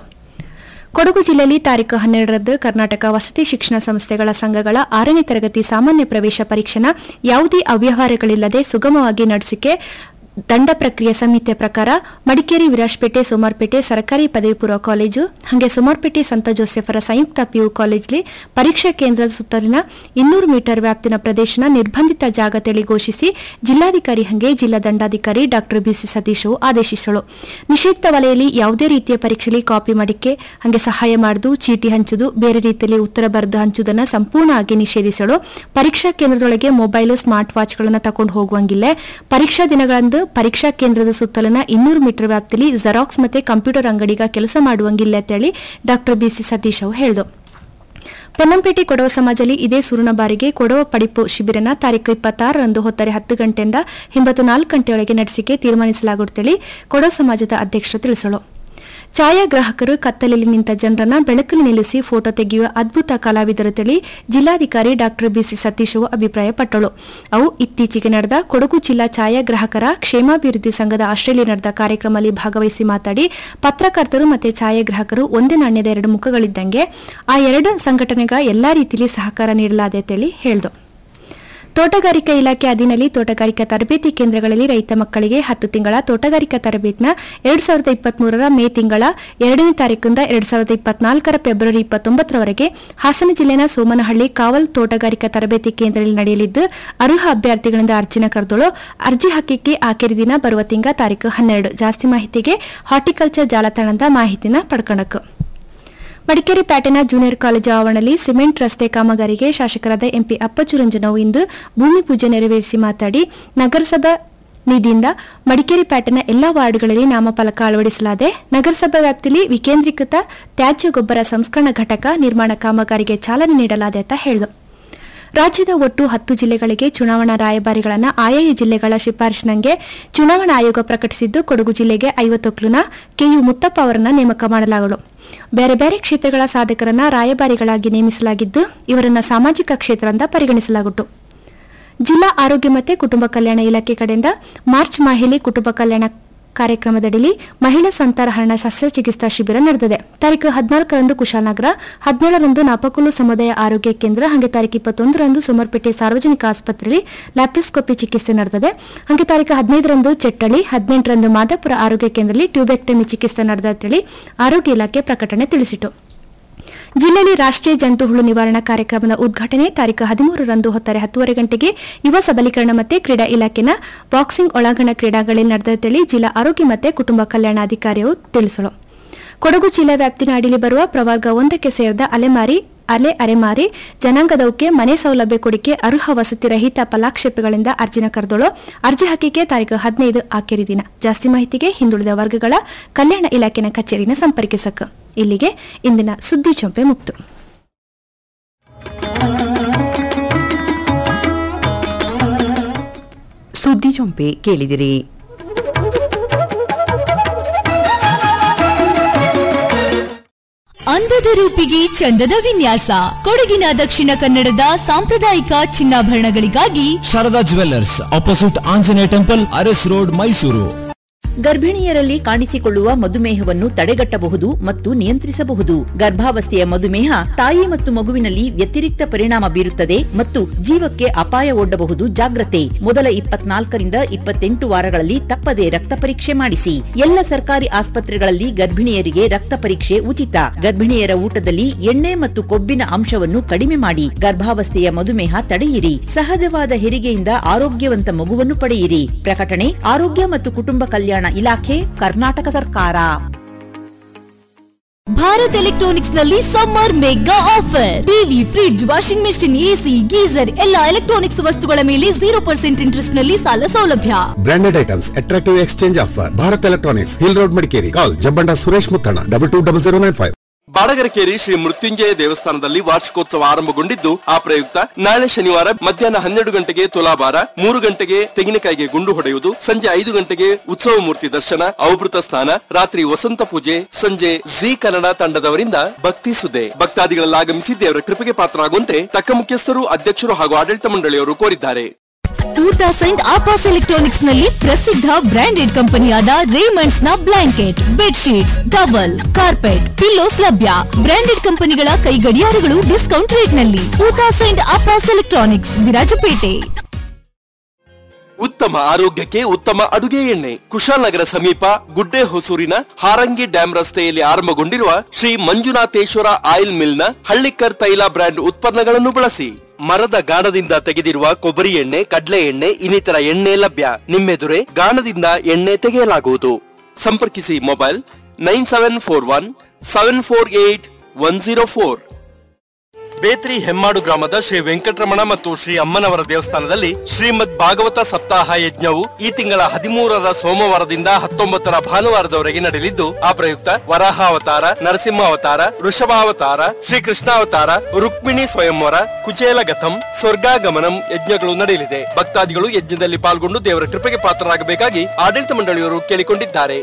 ಕೊಡಗು ಜಿಲ್ಲೆಯಲ್ಲಿ ತಾರೀಕು ಹನ್ನೆರಡರಂದು ಕರ್ನಾಟಕ ವಸತಿ ಶಿಕ್ಷಣ ಸಂಸ್ಥೆಗಳ ಸಂಘಗಳ ಆರನೇ ತರಗತಿ ಸಾಮಾನ್ಯ ಪ್ರವೇಶ ಪರೀಕ್ಷೆನ ಯಾವುದೇ ಅವ್ಯವಹಾರಗಳಿಲ್ಲದೆ ಸುಗಮವಾಗಿ ನಡೆಸಿಕೆ ದಂಡ ಪ್ರಕ್ರಿಯೆ ಸಂಹಿತೆ ಪ್ರಕಾರ ಮಡಿಕೇರಿ ವಿರಾಜ್ಪೇಟೆ ಸೋಮಾರ್ಪೇಟೆ ಸರ್ಕಾರಿ ಪದವಿ ಪೂರ್ವ ಕಾಲೇಜು ಹಾಗೆ ಸೋಮಾರ್ಪೇಟೆ ಸಂತ ಜೋಸೆಫರ ಸಂಯುಕ್ತ ಪಿಯು ಕಾಲೇಜ್ಲಿ ಪರೀಕ್ಷಾ ಕೇಂದ್ರದ ಸುತ್ತಲಿನ ಇನ್ನೂರು ಮೀಟರ್ ವ್ಯಾಪ್ತಿನ ಪ್ರದೇಶನ ನಿರ್ಬಂಧಿತ ಜಾಗ ತಳಿ ಘೋಷಿಸಿ ಜಿಲ್ಲಾಧಿಕಾರಿ ಹಂಗೆ ಜಿಲ್ಲಾ ದಂಡಾಧಿಕಾರಿ ಡಾಕ್ಟರ್ ಬಿಸಿ ಸತೀಶ್ ಆದೇಶಿಸಳು ನಿಷಿದ್ಧ ವಲಯಲ್ಲಿ ಯಾವುದೇ ರೀತಿಯ ಪರೀಕ್ಷೆಯಲ್ಲಿ ಕಾಪಿ ಮಾಡಿಕೆ ಹಾಗೆ ಸಹಾಯ ಮಾಡುದು ಚೀಟಿ ಹಂಚುದು ಬೇರೆ ರೀತಿಯಲ್ಲಿ ಉತ್ತರ ಬರೆದು ಹಂಚುವುದನ್ನು ಸಂಪೂರ್ಣವಾಗಿ ನಿಷೇಧಿಸಲು ಪರೀಕ್ಷಾ ಕೇಂದ್ರದೊಳಗೆ ಮೊಬೈಲ್ ಸ್ಮಾರ್ಟ್ ವಾಚ್ಗಳನ್ನು ತಕೊಂಡು ಹೋಗುವಂಗಿಲ್ಲ ಪರೀಕ್ಷಾ ದಿನಗಳಂದು ಪರೀಕ್ಷಾ ಕೇಂದ್ರದ ಸುತ್ತಲಿನ ಇನ್ನೂರು ಮೀಟರ್ ವ್ಯಾಪ್ತಿಯಲ್ಲಿ ಜೆರಾಕ್ಸ್ ಮತ್ತೆ ಕಂಪ್ಯೂಟರ್ ಅಂಗಡಿಗ ಕೆಲಸ ಮಾಡುವಂಗಿಲ್ಲ ಅಂತೇಳಿ ಡಾಕ್ಟರ್ ಬಿಸಿ ಸತೀಶ್ ಅವರು ಹೇಳಿದರು ಪೊನ್ನಂಪೇಟೆ ಕೊಡವ ಸಮಾಜದಲ್ಲಿ ಇದೇ ಸೂರ್ಣ ಬಾರಿಗೆ ಕೊಡವ ಪಡಿಪು ಶಿಬಿರನ ತಾರೀಕು ಇಪ್ಪತ್ತಾರರಂದು ಹೊತ್ತರೆ ಹತ್ತು ಗಂಟೆಯಿಂದ ಹಿಂಬತ್ತು ನಾಲ್ಕು ಗಂಟೆಯೊಳಗೆ ನಡೆಸಿಕೆ ತೀರ್ಮಾನಿಸಲಾಗುತ್ತೇಳಿ ಕೊಡವ ಸಮಾಜದ ಅಧ್ಯಕ್ಷರು ತಿಳಿಸಲು ಛಾಯಾಗ್ರಾಹಕರು ಕತ್ತಲಲ್ಲಿ ನಿಂತ ಜನರನ್ನ ಬೆಳಕಲ್ಲಿ ನಿಲ್ಲಿಸಿ ಫೋಟೋ ತೆಗೆಯುವ ಅದ್ಭುತ ಕಲಾವಿದರು ತಿಳಿ ಜಿಲ್ಲಾಧಿಕಾರಿ ಡಾಕ್ಟರ್ ಬಿಸಿ ಸತೀಶ್ ಅಭಿಪ್ರಾಯಪಟ್ಟಳು ಅವು ಇತ್ತೀಚೆಗೆ ನಡೆದ ಕೊಡಗು ಜಿಲ್ಲಾ ಛಾಯಾಗ್ರಾಹಕರ ಕ್ಷೇಮಾಭಿವೃದ್ಧಿ ಸಂಘದ ಆಸ್ಟ್ರೇಲಿಯಾ ನಡೆದ ಕಾರ್ಯಕ್ರಮದಲ್ಲಿ ಭಾಗವಹಿಸಿ ಮಾತಾಡಿ ಪತ್ರಕರ್ತರು ಮತ್ತು ಛಾಯಾಗ್ರಾಹಕರು ಒಂದೇ ನಾಣ್ಯದ ಎರಡು ಮುಖಗಳಿದ್ದಂಗೆ ಆ ಎರಡು ಸಂಘಟನೆಗ ಎಲ್ಲಾ ರೀತಿಯಲ್ಲಿ ಸಹಕಾರ ನೀಡಲಾದೆ ಅಂತೇಳಿ ಹೇಳ್ದು ತೋಟಗಾರಿಕಾ ಇಲಾಖೆ ಅಧೀನಲ್ಲಿ ತೋಟಗಾರಿಕಾ ತರಬೇತಿ ಕೇಂದ್ರಗಳಲ್ಲಿ ರೈತ ಮಕ್ಕಳಿಗೆ ಹತ್ತು ತಿಂಗಳ ತೋಟಗಾರಿಕಾ ತರಬೇತಿನ ಎರಡ್ ಸಾವಿರದ ಇಪ್ಪತ್ಮೂರರ ಮೇ ತಿಂಗಳ ಎರಡನೇ ತಾರೀಕಿಂದ ಎರಡ್ ಸಾವಿರದ ಇಪ್ಪತ್ನಾಲ್ಕರ ಫೆಬ್ರವರಿ ಇಪ್ಪತ್ತೊಂಬತ್ತರವರೆಗೆ ಹಾಸನ ಜಿಲ್ಲೆನ ಸೋಮನಹಳ್ಳಿ ಕಾವಲ್ ತೋಟಗಾರಿಕಾ ತರಬೇತಿ ಕೇಂದ್ರದಲ್ಲಿ ನಡೆಯಲಿದ್ದು ಅರ್ಹ ಅಭ್ಯರ್ಥಿಗಳಿಂದ ಅರ್ಜಿನ ಕರೆದಳು ಅರ್ಜಿ ಹಾಕಿಕೆ ಆಖರಿ ದಿನ ಬರುವ ತಿಂಗಳ ತಾರೀಕು ಹನ್ನೆರಡು ಜಾಸ್ತಿ ಮಾಹಿತಿಗೆ ಹಾರ್ಟಿಕಲ್ಚರ್ ಜಾಲತಾಣದ ಮಾಹಿತಿನ ಪಡ್ಕೊಳಕು ಮಡಿಕೇರಿ ಪ್ಯಾಟೆನ ಜೂನಿಯರ್ ಕಾಲೇಜು ಆವರಣದಲ್ಲಿ ಸಿಮೆಂಟ್ ರಸ್ತೆ ಕಾಮಗಾರಿಗೆ ಶಾಸಕರಾದ ಎಂಪಿ ಅಪ್ಪಚುರಂಜನವು ಇಂದು ಭೂಮಿ ಪೂಜೆ ನೆರವೇರಿಸಿ ಮಾತಾಡಿ ನಗರಸಭಾ ನಿಧಿಯಿಂದ ಮಡಿಕೇರಿ ಪ್ಯಾಟೆನ ಎಲ್ಲಾ ವಾರ್ಡ್ಗಳಲ್ಲಿ ನಾಮಫಲಕ ಅಳವಡಿಸಲಾದೆ ನಗರಸಭಾ ವ್ಯಾಪ್ತಿಯಲ್ಲಿ ವಿಕೇಂದ್ರೀಕೃತ ತ್ಯಾಜ್ಯ ಗೊಬ್ಬರ ಸಂಸ್ಕರಣಾ ಘಟಕ ನಿರ್ಮಾಣ ಕಾಮಗಾರಿಗೆ ಚಾಲನೆ ನೀಡಲಾದೆ ಅಂತ ಹೇಳಿದರು ರಾಜ್ಯದ ಒಟ್ಟು ಹತ್ತು ಜಿಲ್ಲೆಗಳಿಗೆ ಚುನಾವಣಾ ರಾಯಭಾರಿಗಳನ್ನು ಆಯಾಯ ಜಿಲ್ಲೆಗಳ ಶಿಫಾರಸಿನಂಗೆ ಚುನಾವಣಾ ಆಯೋಗ ಪ್ರಕಟಿಸಿದ್ದು ಕೊಡಗು ಜಿಲ್ಲೆಗೆ ಐವತ್ತೊಕ್ಲುನ ಕೆಯು ಮುತ್ತಪ್ಪ ಅವರನ್ನ ನೇಮಕ ಮಾಡಲಾಗಲು ಬೇರೆ ಬೇರೆ ಕ್ಷೇತ್ರಗಳ ಸಾಧಕರನ್ನ ರಾಯಭಾರಿಗಳಾಗಿ ನೇಮಿಸಲಾಗಿದ್ದು ಇವರನ್ನ ಸಾಮಾಜಿಕ ಕ್ಷೇತ್ರದಿಂದ ಪರಿಗಣಿಸಲಾಗುತ್ತು ಜಿಲ್ಲಾ ಆರೋಗ್ಯ ಮತ್ತು ಕುಟುಂಬ ಕಲ್ಯಾಣ ಇಲಾಖೆ ಕಡೆಯಿಂದ ಮಾರ್ಚ್ ಮಾಹಿಲಿ ಕುಟುಂಬ ಕಲ್ಯಾಣ ಕಾರ್ಯಕ್ರಮದಡಿಯಲ್ಲಿ ಮಹಿಳಾ ಸಂತಾನಹರಣ ಶಸ್ತ್ರಚಿಕಿತ್ಸಾ ಶಿಬಿರ ನಡೆದಿದೆ ತಾರೀಕು ಹದಿನಾಲ್ಕರಂದು ಕುಶಾಲನಗರ ಹದಿನೇಳರಂದು ನಾಪಕುಲು ಸಮುದಾಯ ಆರೋಗ್ಯ ಕೇಂದ್ರ ಹಾಗೆ ತಾರೀಕು ಇಪ್ಪತ್ತೊಂದರಂದು ಸೋಮರ್ಪೇಟೆ ಸಾರ್ವಜನಿಕ ಆಸ್ಪತ್ರೆಯಲ್ಲಿ ಲ್ಯಾಪ್ರೋಸ್ಕೋಪಿ ಚಿಕಿತ್ಸೆ ನಡೆದಿದೆ ಹಾಗೆ ತಾರೀಕು ಹದಿನೈದರಂದು ಚೆಟ್ಟಳ್ಳಿ ಹದಿನೆಂಟರಂದು ಮಾದಾಪುರ ಆರೋಗ್ಯ ಕೇಂದ್ರದಲ್ಲಿ ಟ್ಯೂಬೆಕ್ಟಮಿ ಚಿಕಿತ್ಸೆ ನಡೆದ ಅಂತೇಳಿ ಆರೋಗ್ಯ ಇಲಾಖೆ ಪ್ರಕಟಣೆ ತಿಳಿಸಿತು ಜಿಲ್ಲೆಯಲ್ಲಿ ರಾಷ್ಟ್ರೀಯ ಜಂತು ಹುಳು ನಿವಾರಣಾ ಕಾರ್ಯಕ್ರಮದ ಉದ್ಘಾಟನೆ ತಾರೀಕು ಹದಿಮೂರರಂದು ಹೊತ್ತಾರೆ ಹತ್ತುವರೆ ಗಂಟೆಗೆ ಯುವ ಸಬಲೀಕರಣ ಮತ್ತು ಕ್ರೀಡಾ ಇಲಾಖೆನ ಬಾಕ್ಸಿಂಗ್ ಒಳಾಂಗಣ ಕ್ರೀಡಾಗಳಲ್ಲಿ ನಡೆದಂತೇಳಿ ಜಿಲ್ಲಾ ಆರೋಗ್ಯ ಮತ್ತು ಕುಟುಂಬ ಕಲ್ಯಾಣಾಧಿಕಾರಿಯು ತಿಳಿಸಲು ಕೊಡಗು ಜಿಲ್ಲಾ ವ್ಯಾಪ್ತಿನ ಅಡಿಯಲ್ಲಿ ಬರುವ ಪ್ರವರ್ಗ ಒಂದಕ್ಕೆ ಸೇರಿದ ಅಲೆಮಾರಿ ಅಲೆ ಅರೆಮಾರಿ ಜನಾಂಗದವಕ್ಕೆ ಮನೆ ಸೌಲಭ್ಯ ಕೊಡಿಕೆ ಅರ್ಹ ವಸತಿ ರಹಿತ ಫಲಾಕ್ಷೇಪಗಳಿಂದ ಅರ್ಜಿನ ಕರೆದೊಳು ಅರ್ಜಿ ಹಾಕಿಕೆ ತಾರೀಕು ಹದಿನೈದು ಆಖರಿ ದಿನ ಜಾಸ್ತಿ ಮಾಹಿತಿಗೆ ಹಿಂದುಳಿದ ವರ್ಗಗಳ ಕಲ್ಯಾಣ ಇಲಾಖೆನ ಕಚೇರಿನ ಸಂಪರ್ಕಿಸಕ ಇಲ್ಲಿಗೆ ಇಂದಿನ ಸುದ್ದಿ ಚೊಂಪೆ ಮುಕ್ತು ಸುದ್ದಿ ಚೊಂಪೆ ಕೇಳಿದಿರಿ ಅಂದದ ರೂಪಿಗೆ ಚಂದದ ವಿನ್ಯಾಸ ಕೊಡಗಿನ ದಕ್ಷಿಣ ಕನ್ನಡದ ಸಾಂಪ್ರದಾಯಿಕ ಚಿನ್ನಾಭರಣಗಳಿಗಾಗಿ Sharada jewellers opposite Anjaneya temple Aras road Mysuru ಗರ್ಭಿಣಿಯರಲ್ಲಿ ಕಾಣಿಸಿಕೊಳ್ಳುವ ಮಧುಮೇಹವನ್ನು ತಡೆಗಟ್ಟಬಹುದು ಮತ್ತು ನಿಯಂತ್ರಿಸಬಹುದು ಗರ್ಭಾವಸ್ಥೆಯ ಮಧುಮೇಹ ತಾಯಿ ಮತ್ತು ಮಗುವಿನಲ್ಲಿ ವ್ಯತಿರಿಕ್ತ ಪರಿಣಾಮ ಬೀರುತ್ತದೆ ಮತ್ತು ಜೀವಕ್ಕೆ ಅಪಾಯ ಒಡ್ಡಬಹುದು ಜಾಗ್ರತೆ ಮೊದಲ ಇಪ್ಪತ್ನಾಲ್ಕರಿಂದ ಇಪ್ಪತ್ತೆಂಟು ವಾರಗಳಲ್ಲಿ ತಪ್ಪದೆ ರಕ್ತ ಪರೀಕ್ಷೆ ಮಾಡಿಸಿ ಎಲ್ಲ ಸರ್ಕಾರಿ ಆಸ್ಪತ್ರೆಗಳಲ್ಲಿ ಗರ್ಭಿಣಿಯರಿಗೆ ರಕ್ತ ಪರೀಕ್ಷೆ ಉಚಿತ ಗರ್ಭಿಣಿಯರ ಊಟದಲ್ಲಿ ಎಣ್ಣೆ ಮತ್ತು ಕೊಬ್ಬಿನ ಅಂಶವನ್ನು ಕಡಿಮೆ ಮಾಡಿ ಗರ್ಭಾವಸ್ಥೆಯ ಮಧುಮೇಹ ತಡೆಯಿರಿ ಸಹಜವಾದ ಹೆರಿಗೆಯಿಂದ ಆರೋಗ್ಯವಂತ ಮಗುವನ್ನು ಪಡೆಯಿರಿ ಪ್ರಕಟಣೆ ಆರೋಗ್ಯ ಮತ್ತು ಕುಟುಂಬ ಕಲ್ಯಾಣ ಇಲಾಖೆ ಕರ್ನಾಟಕ ಸರ್ಕಾರ ಭಾರತ್ ಎಲೆಕ್ಟ್ರಾನಿಕ್ಸ್ ನಲ್ಲಿ summer mega offer TV fridge washing machine AC geyser ಎಲ್ಲ ಎಲೆಕ್ಟ್ರಾನಿಕ್ಸ್ ವಸ್ತುಗಳ ಮೇಲೆ ಜೀರೋ ಪರ್ಸೆಂಟ್ ಇಂಟ್ರೆಸ್ಟ್ ನಲ್ಲಿ ಸಾಲ ಸೌಲಭ್ಯ branded items attractive exchange offer Bharat electronics hill road Madikeri call Jabbanda Suresh Muthanna double two double zero nine five Badagarakeri Shri Mrutyunjaya ದೇವಸ್ಥಾನದಲ್ಲಿ ವಾರ್ಷಿಕೋತ್ಸವ ಆರಂಭಗೊಂಡಿದ್ದು ಆ ಪ್ರಯುಕ್ತ ನಾಳೆ ಶನಿವಾರ ಮಧ್ಯಾಹ್ನ ಹನ್ನೆರಡು ಗಂಟೆಗೆ ತುಲಾಭಾರ ಮೂರು ಗಂಟೆಗೆ ತೆಂಗಿನಕಾಯಿಗೆ ಗುಂಡು ಹೊಡೆಯುವುದು ಸಂಜೆ ಐದು ಗಂಟೆಗೆ ಉತ್ಸವ ಮೂರ್ತಿ ದರ್ಶನ ಅವಭೃತ ಸ್ನಾನ ರಾತ್ರಿ ವಸಂತ ಪೂಜೆ ಸಂಜೆ ಜಿ ಕನ್ನಡ ತಂಡದವರಿಂದ ಭಕ್ತಿ ಸುದ್ದೆ ಭಕ್ತಾದಿಗಳಲ್ಲಿ ಆಗಮಿಸಿ ದೇವರ ಕೃಪೆಗೆ ಪಾತ್ರರಾಗುವಂತೆ ತಕ್ಕ ಮುಖ್ಯಸ್ಥರು ಅಧ್ಯಕ್ಷರು ಹಾಗೂ ಆಡಳಿತ ಮಂಡಳಿಯವರು ಕೋರಿದ್ದಾರೆ ಟೂ ತೌಸಂಡ್ ಆಪಾಸ್ ಎಲೆಕ್ಟ್ರಾನಿಕ್ಸ್ ನಲ್ಲಿ ಪ್ರಸಿದ್ಧ ಬ್ರಾಂಡೆಡ್ ಕಂಪನಿಯಾದ ರೇಮಂಡ್ಸ್ ನ blanket bedsheets double carpet pillows ಲಭ್ಯ ಬ್ರಾಂಡೆಡ್ ಕಂಪನಿಗಳ ಕೈ ಗಡಿಯಾರಗಳು ಡಿಸ್ಕೌಂಟ್ ರೇಟ್ ನಲ್ಲಿ ಟೂ ತೌಸಂಡ್ ಆಪಾಸ್ ಎಲೆಕ್ಟ್ರಾನಿಕ್ಸ್ ವಿರಾಜಪೇಟೆ ಉತ್ತಮ ಆರೋಗ್ಯಕ್ಕೆ ಉತ್ತಮ ಅಡುಗೆ ಎಣ್ಣೆ ಕುಶಾಲನಗರ ಸಮೀಪ ಗುಡ್ಡೆ ಹೊಸೂರಿನ ಹಾರಂಗಿ ಡ್ಯಾಂ ರಸ್ತೆಯಲ್ಲಿ ಆರಂಭಗೊಂಡಿರುವ ಶ್ರೀ ಮಂಜುನಾಥೇಶ್ವರ ಆಯಿಲ್ ಮಿಲ್ನ ಹಳ್ಳಿಕರ್ ತೈಲ ಬ್ರ್ಯಾಂಡ್ ಉತ್ಪನ್ನಗಳನ್ನು ಬಳಸಿ ಮರದ ಗಾಣದಿಂದ ತೆಗೆದಿರುವ ಕೊಬ್ಬರಿ ಎಣ್ಣೆ ಕಡ್ಲೆ ಎಣ್ಣೆ ಇನ್ನಿತರ ಎಣ್ಣೆ ಲಭ್ಯ ನಿಮ್ಮೆದುರೆ ಗಾಣದಿಂದ ಎಣ್ಣೆ ತೆಗೆಯಲಾಗುವುದು ಸಂಪರ್ಕಿಸಿ mobile nine seven four one seven four eight one zero four ಬೇತ್ರಿ ಹೆಮ್ಮಾಡು ಗ್ರಾಮದ ಶ್ರೀ ವೆಂಕಟರಮಣ ಮತ್ತು ಶ್ರೀ ಅಮ್ಮನವರ ದೇವಸ್ಥಾನದಲ್ಲಿ ಶ್ರೀಮದ್ ಭಾಗವತ ಸಪ್ತಾಹ ಯಜ್ಞವು ಈ ತಿಂಗಳ ಹದಿಮೂರರ ಸೋಮವಾರದಿಂದ ಹತ್ತೊಂಬತ್ತರ ಭಾನುವಾರದವರೆಗೆ ನಡೆಯಲಿದ್ದು ಆ ಪ್ರಯುಕ್ತ ವರಾಹ ಅವತಾರ ನರಸಿಂಹ ಅವತಾರ ವೃಷಭಾವತಾರ ಶ್ರೀ ಕೃಷ್ಣಾವತಾರ ರುಕ್ಮಿಣಿ ಸ್ವಯಂವರ ಕುಚೇಲ ಗತಂ ಸ್ವರ್ಗಾಗಮನಂ ಯಜ್ಞಗಳು ನಡೆಯಲಿದೆ ಭಕ್ತಾದಿಗಳು ಯಜ್ಞದಲ್ಲಿ ಪಾಲ್ಗೊಂಡು ದೇವರ ಕೃಪೆಗೆ ಪಾತ್ರರಾಗಬೇಕಾಗಿ ಆಡಳಿತ ಮಂಡಳಿಯವರು ಕೇಳಿಕೊಂಡಿದ್ದಾರೆ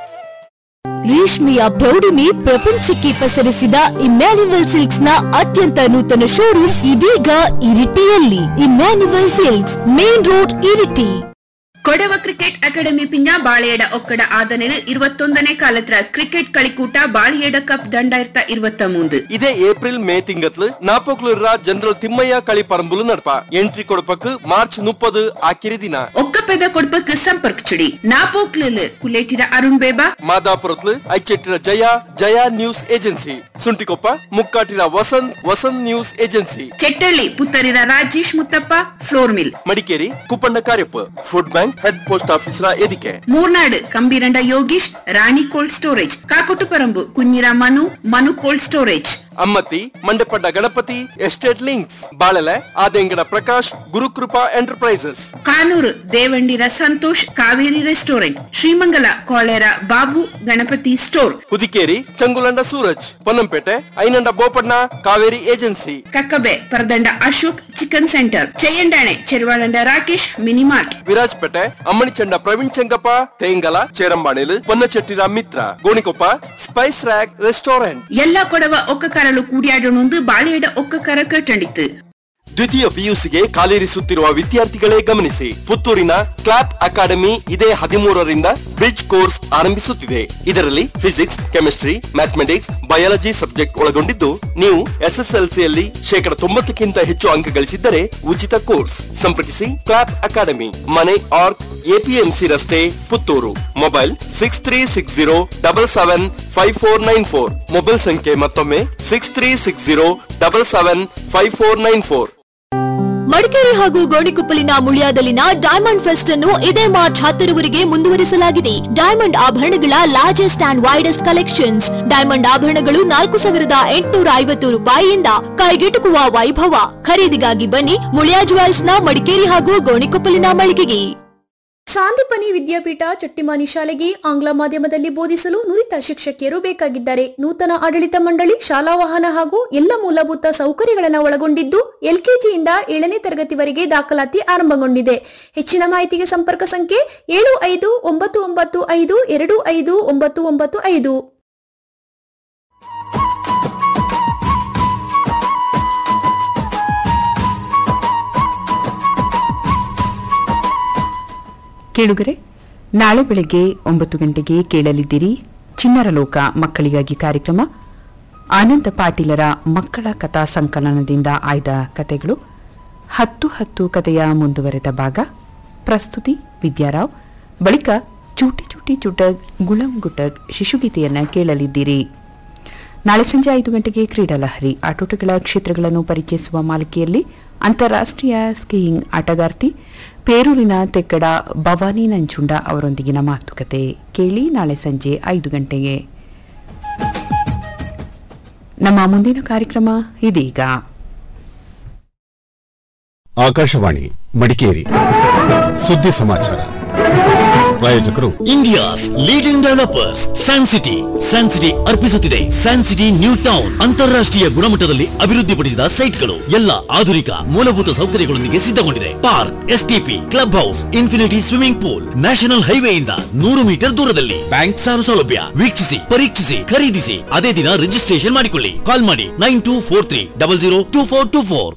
ರೇಷ್ಮೆಯ ಪ್ರೌಢಿಮೆ ಪ್ರಪಂಚಕ್ಕೆ ಪಸರಿಸಿದ ಇಮ್ಯಾನ್ಯುವಲ್ ಸಿಲ್ಕ್ಸ್ ನ ಅತ್ಯಂತ ನೂತನ ಶೋರೂಮ್ ಇದೀಗ ಇರಿಟಿಯಲ್ಲಿ Emmanuel silks main road Iritty Kodava cricket academy ಪಿಂಜ ಬಾಳೆಯಡ ಒಕ್ಕಡ ಆದನೆಲು ഇരുപത്തൊന്നನೇ ಕಾಲತ್ರ ಕ್ರಿಕೆಟ್ കളിക്കൂട്ട ಬಾಳೆಯಡ ಕಪ್ ದಂಡಾಯಿರತ ഇരുപത്ത മൂന്ന് ಇದೇ ಏಪ್ರಿಲ್ ಮೇ ತಿಂಗತ್ಲು ನಾಪೋಕ್ಲೂರ ಜನರಲ್ ತಿಮ್ಮಯ್ಯ ಕಳಿ ಪರಂಬುಲು ನಡಪ ಎಂಟ್ರಿ ಕೊಡಪಕ್ ಮಾರ್ಚ್ ಮುಪ್ಪದು ಆಕಿರಿ ದಿನ ಒಕ್ಕಪೆದ ಕೊಡ್ಪಕ್ ಸಂಪರ್ಕಿಸಿಡಿ ನಾಪೋಕ್ಲಲ್ ಕುಲೇಟಿರ ಅರುಣ್ ಬೇಬಾ ಮಾದಾಪುರತ್ಲು Aichettira Jaya Jaya news agency Suntikoppa Mukkatira Vasanth Vasanth news agency Chettalli Puttarira Rajesh Muthappa flour mill Madikeri Kuppanna Kariappa food bank head post ಆಫೀಸರ ಎದಿಕೆ ಮೂರ್ನಾಡ್ ಕಂಬೀರಂಡ ಯೋಗೀಶ್ ರಾಣಿ ಕೋಲ್ಡ್ ಸ್ಟೋರೇಜ್ ಕಾಕೊಟ್ಟುಪರಂಬು ಕುഞ്ഞിರ Manu Manu cold storage Ammathi Mandepanda Ganapathi estate links ಬಾಳೆಲೆ Adengada Prakash Gurukrupa enterprises Kanuru Devandira Santhosh Kaveri restaurant Srimangala Kolera Babu Ganapathi store Hudikeri Changulanda Suraj Ponnampet Ainanda Bopanna Kaveri agency Kakkabe Paradanda Ashok chicken centre Cheyyandane Cheruvalanda Rakesh mini mart Virajpet Ammanichanda Praveen Chengappa ತೇಂಗಲ ಚೇರಂಬಾಣಿಲು Ponnachettira Mitra Gonikoppa spice rack restaurant ಎಲ್ಲ ಕೊಡವ ಒಕ್ಕ ಕರಳು ಕೂಡಿಯಾಡಣೊಂದು ಬಾಳೆಯಡ ಒಕ್ಕ ಕರ ಕಟ್ಟಂಡಿತ್ತು ದ್ವಿತೀಯ ಪಿಯುಸಿಗೆ ಕಾಲಿರಿಸುತ್ತಿರುವ ವಿದ್ಯಾರ್ಥಿಗಳೇ ಗಮನಿಸಿ ಪುತ್ತೂರಿನ ಕ್ಲಾಪ್ ಅಕಾಡೆಮಿ ಇದೇ ಹದಿಮೂರರಿಂದ ಬ್ರಿಡ್ಜ್ ಕೋರ್ಸ್ ಆರಂಭಿಸುತ್ತಿದೆ ಇದರಲ್ಲಿ physics chemistry mathematics biology subject ಒಳಗೊಂಡಿದ್ದು ನೀವು ಎಸ್ಎಸ್ಎಲ್ಸಿಯಲ್ಲಿ ಶೇಕಡ ತೊಂಬತ್ತಕ್ಕಿಂತ ಹೆಚ್ಚು ಅಂಕ ಗಳಿಸಿದ್ದರೆ ಉಚಿತ ಕೋರ್ಸ್ ಸಂಪರ್ಕಿಸಿ ಕ್ಲಾಪ್ ಅಕಾಡೆಮಿ ಮನೆ ಆರ್ಕ್ ಎಪಿಎಂಸಿ ರಸ್ತೆ Puttur mobile six three six zero double seven five four nine four mobile ಸಂಖ್ಯೆ ಮತ್ತೊಮ್ಮೆ six three six zero double seven five four nine four Madikeri ಹಾಗೂ ಗೋಣಿಕೊಪ್ಪಲಿನ ಮುಳಿಯಾದಲ್ಲಿನ ಡೈಮಂಡ್ ಫೆಸ್ಟ್ ಅನ್ನು ಇದೇ ಮಾರ್ಚ್ ಹತ್ತರವರೆಗೆ ಮುಂದುವರಿಸಲಾಗಿದೆ ಡೈಮಂಡ್ ಆಭರಣಗಳ largest and widest collections diamond ಆಭರಣಗಳು ನಾಲ್ಕು ಸಾವಿರದ ಎಂಟುನೂರ ಐವತ್ತು ರೂಪಾಯಿಯಿಂದ ಕೈಗೆಟುಕುವ ವೈಭವ ಖರೀದಿಗಾಗಿ ಬನ್ನಿ ಮುಳಿಯಾ ಜುವೆಲ್ಸ್ನ ಮಡಿಕೇರಿ ಹಾಗೂ ಗೋಣಿಕೊಪ್ಪಲಿನ ಮಳಿಗೆಗೆ ಸಾಂದೀಪನಿ ವಿದ್ಯಾಪೀಠ ಚಟ್ಟಿಮಾನಿ ಶಾಲೆಗೆ ಆಂಗ್ಲ ಮಾಧ್ಯಮದಲ್ಲಿ ಬೋಧಿಸಲು ನುರಿತ ಶಿಕ್ಷಕಿಯರು ಬೇಕಾಗಿದ್ದಾರೆ ನೂತನ ಆಡಳಿತ ಮಂಡಳಿ ಶಾಲಾ ವಾಹನ ಹಾಗೂ ಎಲ್ಲ ಮೂಲಭೂತ ಸೌಕರ್ಯಗಳನ್ನು ಒಳಗೊಂಡಿದ್ದು ಎಲ್ಕೆಜಿಯಿಂದ ಏಳನೇ ತರಗತಿವರೆಗೆ ದಾಖಲಾತಿ ಆರಂಭಗೊಂಡಿದೆ ಹೆಚ್ಚಿನ ಮಾಹಿತಿಗೆ ಸಂಪರ್ಕ ಸಂಖ್ಯೆ ಏಳು ಐದು ಒಂಬತ್ತು ಒಂಬತ್ತು ಐದು ಎರಡು ಐದು ಒಂಬತ್ತು ಒಂಬತ್ತು ಐದು ಕೇಳುಗರೆ ನಾಳೆ ಬೆಳಗ್ಗೆ ಒಂಬತ್ತು ಗಂಟೆಗೆ ಕೇಳಲಿದ್ದೀರಿ ಚಿಣ್ಣರ ಲೋಕ ಮಕ್ಕಳಿಗಾಗಿ ಕಾರ್ಯಕ್ರಮ ಆನಂದ ಪಾಟೀಲರ ಮಕ್ಕಳ ಕಥಾ ಸಂಕಲನದಿಂದ ಆಯ್ದ ಕತೆಗಳು ಹತ್ತು ಹತ್ತು ಕಥೆಯ ಮುಂದುವರೆದ ಭಾಗ ಪ್ರಸ್ತುತಿ ವಿದ್ಯಾರಾವ್ ಬಳಿಕ ಚೂಟಿ ಚೂಟಿ ಚುಟಗ್ ಗುಳಂ ಗುಟಗ್ ಶಿಶುಗೀತೆಯನ್ನ ಕೇಳಲಿದ್ದೀರಿ ನಾಳೆ ಸಂಜೆ ಐದು ಗಂಟೆಗೆ ಕ್ರೀಡಾ ಲಹರಿ ಆಟೋಟಗಳ ಕ್ಷೇತ್ರಗಳನ್ನು ಪರಿಚಯಿಸುವ ಮಾಲಿಕೆಯಲ್ಲಿ ಅಂತಾರಾಷ್ಟ್ರೀಯ ಸ್ಕೀಯಿಂಗ್ ಆಟಗಾರ್ತಿ ಪೇರೂರಿನ ತೆಕ್ಕಡ ಭವಾನಿ ನಂಜುಂಡ ಅವರೊಂದಿಗಿನ ಮಾತುಕತೆ ಕೇಳಿ ನಾಳೆ ಸಂಜೆ ಐದು ಗಂಟೆಗೆ ನಮ್ಮ ಮುಂದಿನ ಕಾರ್ಯಕ್ರಮ ಇದೀಗ ಆಕಾಶವಾಣಿ ಮಡಿಕೇರಿ ಸುದ್ದಿ ಸಮಾಚಾರ ಪ್ರಾಯೋಜಕರು India's leading developers Sancity Sancity ಅರ್ಪಿಸುತ್ತಿದೆ ಸ್ಯಾನ್ಸಿಟಿ ನ್ಯೂ ಟೌನ್ ಅಂತಾರಾಷ್ಟ್ರೀಯ ಗುಣಮಟ್ಟದಲ್ಲಿ ಅಭಿವೃದ್ಧಿಪಡಿಸಿದ ಸೈಟ್ಗಳು ಎಲ್ಲ ಆಧುನಿಕ ಮೂಲಭೂತ ಸೌಕರ್ಯಗಳೊಂದಿಗೆ ಸಿದ್ಧಗೊಂಡಿದೆ park STP club house infinity swimming pool national ಹೈವೇಯಿಂದ ನೂರು ಮೀಟರ್ ದೂರದಲ್ಲಿ ಬ್ಯಾಂಕ್ ಸಾಲ ಸೌಲಭ್ಯ ವೀಕ್ಷಿಸಿ ಪರೀಕ್ಷಿಸಿ ಖರೀದಿಸಿ ಅದೇ ದಿನ ರಿಜಿಸ್ಟ್ರೇಷನ್ ಮಾಡಿಕೊಳ್ಳಿ ಕಾಲ್ ಮಾಡಿ nine two four three double zero two four two four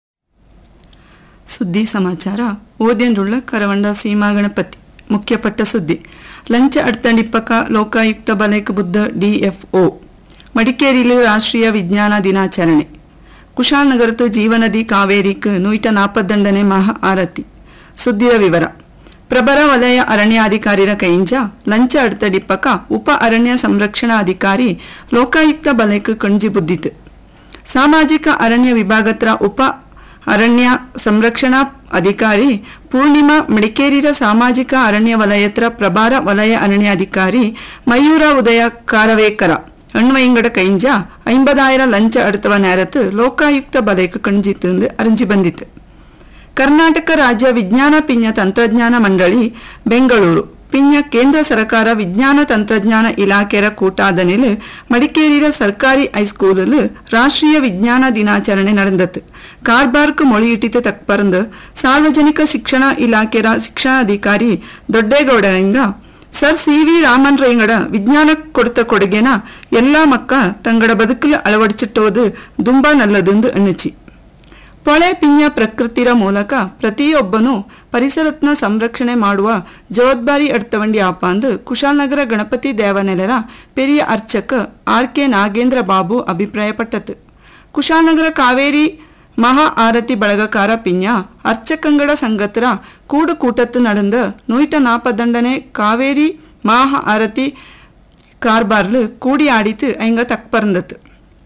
ಸುದ್ದಿ ಸಮಾಚಾರ ಓದ್ಯನ್ರುಳ್ಳ ಕರವಂಡ ಸೀಮಾ ಗಣಪತಿ ಮುಖ್ಯಪಟ್ಟ ಸುದ್ದಿ ಲಂಚ ಅಡ್ತಂಡಿಪ್ಪಕ ಲೋಕಾಯುಕ್ತ ಬಲೈಕ್ ಬುದ್ಧ ಡಿಎಫ್ಒ ಮಡಿಕೇರಿಯಲ್ಲಿ ರಾಷ್ಟ್ರೀಯ ವಿಜ್ಞಾನ ದಿನಾಚರಣೆ ಕುಶಾಲನಗರത്ത് ಜೀವನದಿ ಕಾವೇರಿಕ್ ನೂಯ್ಟ ನಾಪದಂಡನೆ ಮಹಾ ಆರತಿ ಸುದ್ದಿರ ವಿವರ ಪ್ರಬರ ವಲಯ ಅರಣ್ಯಾಧಿಕಾರಿರ ಕೈಂಜ ಲಂಚ ಅಡ್ತಡಿಪ್ಪಕ ಉಪ ಅರಣ್ಯ ಸಂರಕ್ಷಣಾ ಅಧಿಕಾರಿ ಲೋಕಾಯುಕ್ತ ಬಲೈಕ್ ಕಣ್ಜಿ ಬುದ್ದಿತು ಸಾಮಾಜಿಕ ಅರಣ್ಯ ವಿಭಾಗತ್ರ ಉಪ ಅರಣ್ಯ ಸಂರಕ್ಷಣಾ ಅಧಿಕಾರಿ ಪೂರ್ಣಿಮಾ ಮಡಿಕೇರಿರ ಸಾಮಾಜಿಕ ಅರಣ್ಯ ವಲಯತ್ರ ಪ್ರಭಾರ ವಲಯ ಅರಣ್ಯಾಧಿಕಾರಿ ಮಯೂರ ಉದಯ ಕಾರವೇಕರ ಅಣ್ವಯಿಂಗಡ ಕೈಂಜ ಐಂಬದಾಯಿರ ಲಂಚ அடுத்தவ நேரத்து ಲೋಕಾಯುಕ್ತ ಬಲೈಕ್ ಕಣ್ಜಿತ್ತು ಅರಿಂಜಿ ಬಂದಿತ್ತು ಕರ್ನಾಟಕ ರಾಜ್ಯ ವಿಜ್ಞಾನ ಪಿಂಜ ತಂತ್ರಜ್ಞಾನ ಮಂಡಳಿ ಬೆಂಗಳೂರು ಪಿಂಜ ಕೇಂದ್ರ ಸರ್ಕಾರ ವಿಜ್ಞಾನ ತಂತ್ರಜ್ಞಾನ ಇಲಾಖೆರ ಕೂಟಾದನಿಲ್ ಮಡಿಕೇರಿಯ ಸರ್ಕಾರಿ ಹೈಸ್ಕೂಲಿல் ರಾಷ್ಟ್ರೀಯ ವಿಜ್ಞಾನ ದಿನಾಚರಣೆ நடந்தது ಕಾರ್ಬಾರ್ಕ್ ಮೊಳಿಯಿಟ್ಟಿತ ತಕ್ಪರಂದು ಸಾರ್ವಜನಿಕ ಶಿಕ್ಷಣ ಇಲಾಖೆರ ಶಿಕ್ಷಣಾಧಿಕಾರಿ ದೊಡ್ಡೇಗೌಡರಿಂದ ಸರ್ ಸಿ ವಿ ರಾಮನ್ ರೈಂಗಡ ವಿಜ್ಞಾನ ಕೊಡುತ್ತ ಕೊಡುಗೆನ ಎಲ್ಲಾ ಮಕ್ಕ ತಂಗಡ ಬದುಕಲು ಅಳವಡಿಸಿಟ್ಟೋದು ದುಂಬಾ ನಲ್ಲದೆಂದು ಎಣ್ಣಿಚಿ ಪೊಳೆ ಪಿಂಜ ಪ್ರಕೃತಿರ ಮೂಲಕ ಪ್ರತಿಯೊಬ್ಬನೂ ಪರಿಸರತ್ನ ಸಂರಕ್ಷಣೆ ಮಾಡುವ ಜವಾಬ್ದಾರಿ ಎಡ್ತವಂಡಿ ಆಪ ಅಂದು ಕುಶಾಲನಗರ ಗಣಪತಿ ದೇವನೆಲೆರ ಪೆರಿಯ ಅರ್ಚಕ ಆರ್ ಕೆ ನಾಗೇಂದ್ರ ಬಾಬು ಅಭಿಪ್ರಾಯಪಟ್ಟತು ಕುಶಾಲನಗರ ಕಾವೇರಿ ಮಹಾ ಆರತಿ ಬಳಗಕಾರ ಪಿಂಜ ಅರ್ಚಕಂಗಡ ಸಂಗತರ ಕೂಡು ಕೂಟತ್ತು நடந்த நூய்ட்ட நாப்பதண்டனே காவேரி மகா ஆரத்தி ಕಾರ್ಬಾರ್ಲು ಕೂಡಿ ಆಡಿತು ಐಂಗ ತಕ್ಪರ್ಂದತ್ತು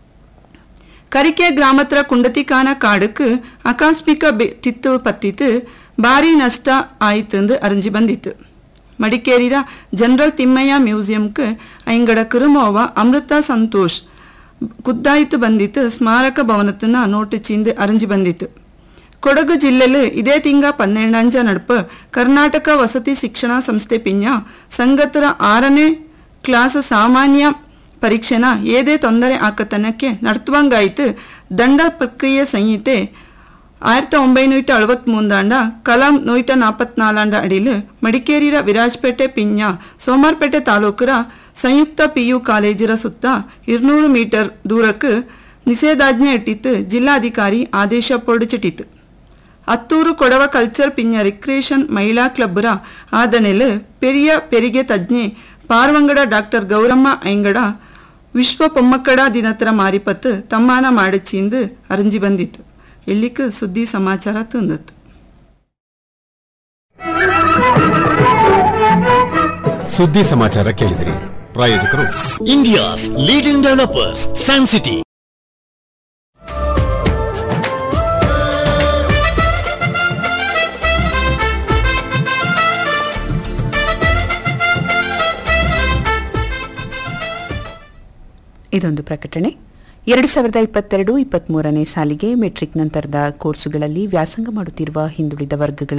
ಕರಿಕೆ ಗ್ರಾಮತ್ರ ಕುಂಡತಿಕಾನ ಕಾಡುக்கு ಆಕಸ್ಮಿಕ ಬೆ- ತಿತ್ತು ಪತ್ತಿತ್ತು ಭಾರಿ ನಷ್ಟ ಆಯಿತೆಂದು ಅರಿಂಜಿ ಬಂದಿತ್ತು ಮಡಿಕೇರಿರ ಜನರಲ್ ತಿಮ್ಮಯ್ಯ ಮ್ಯೂಸಿಯಂക്ക് ಐಂಗಡ ಕುರುಮೋವ ಅಮೃತ ಸಂತೋಷ್ ಖುದ್ದಾಯಿತು ಬಂದಿತ್ತು ಸ್ಮಾರಕ ಭವನತನ್ನ ನೋಟಿಚಿಂದು ಅರಿಂಜಿ ಬಂದಿತ್ತು ಕೊಡಗು ಜಿಲ್ಲೆಲು ಇದೇ ತಿಂಗ ಪನ್ನೆರಡಂಜ ನಡುಪ ಕರ್ನಾಟಕ ವಸತಿ ಶಿಕ್ಷಣ ಸಂಸ್ಥೆ ಪಿಂಜ ಸಂಗತರ ಆರನೇ ಕ್ಲಾಸ್ ಸಾಮಾನ್ಯ ಪರೀಕ್ಷೆನ ಏದೇ ತೊಂದರೆ ಆಕತನಕ್ಕೆ ನಡ್ತುವಂಗಾಯ್ತು ದಂಡ ಪ್ರಕ್ರಿಯೆ ಸಂಹಿತೆ ಆயிரத்தி ஒன்பைநூற்றி அறுபத்தி மூந்தாண்ட கலாம் நூற்ற நாற்பத்தி நாலாண்ட அடியில் ಮಡಿಕೇರಿರ ವಿರಾಜಪೇಟೆ ಪಿಂಜ ಸೋಮಾರ್ಪೇಟೆ ತಾಲೂಕರ ಸಂಯುಕ್ತ ಪಿಯು ಕಾಲೇಜಿರ ಸುತ್ತ ಇರ್ನೂರು ಮೀಟರ್ ದೂರಕ್ಕೆ ನಿಷೇಧಾಜ್ಞೆ ಇಟ್ಟಿತ್ತು ಜಿಲ್ಲಾಧಿಕಾರಿ ಆದೇಶ ಹೊರಡಿಸಿಟ್ಟಿತು ಅತ್ತೂರು ಕೊಡವ ಕಲ್ಚರ್ ಪಿಂಜ ರಿಕ್ರಿಯೇಷನ್ ಮಹಿಳಾ ಕ್ಲಬ್ಬರ ಆದನೆಲ್ ಪೆರಿಯ ಪೆರಿಗೆ ತಜ್ಞೆ ಪಾರ್ವಂಗಡ ಡಾಕ್ಟರ್ ಗೌರಮ್ಮ ಐಂಗಡ ವಿಶ್ವ ಪೊಮ್ಮಕ್ಕಡ ದಿನತ್ರ ಮಾರಿಪತ್ತು ತಮ್ಮಾನ ಮಾಡಿಚಿಂದು ಅರಂಜಿ ಬಂದಿತ್ತು ಎಲ್ಲಿಕ್ ಸುದ್ದಿ ಸಮಾಚಾರ ತಂದತ್ತು ಸುದ್ದಿ ಸಮಾಚಾರ ಕೇಳಿದಿರಿ ಪ್ರಾಯೋಜಕರು India's leading developers Sancity ಇದೊಂದು ಪ್ರಕಟಣೆ ಎರಡು ಸಾವಿರದ ಇಪ್ಪತ್ತೆರಡು ಇಪ್ಪತ್ಮೂರನೇ ಸಾಲಿಗೆ ಮೆಟ್ರಿಕ್ ನಂತರದ ಕೋರ್ಸುಗಳಲ್ಲಿ ವ್ಯಾಸಂಗ ಮಾಡುತ್ತಿರುವ ಹಿಂದುಳಿದ ವರ್ಗಗಳ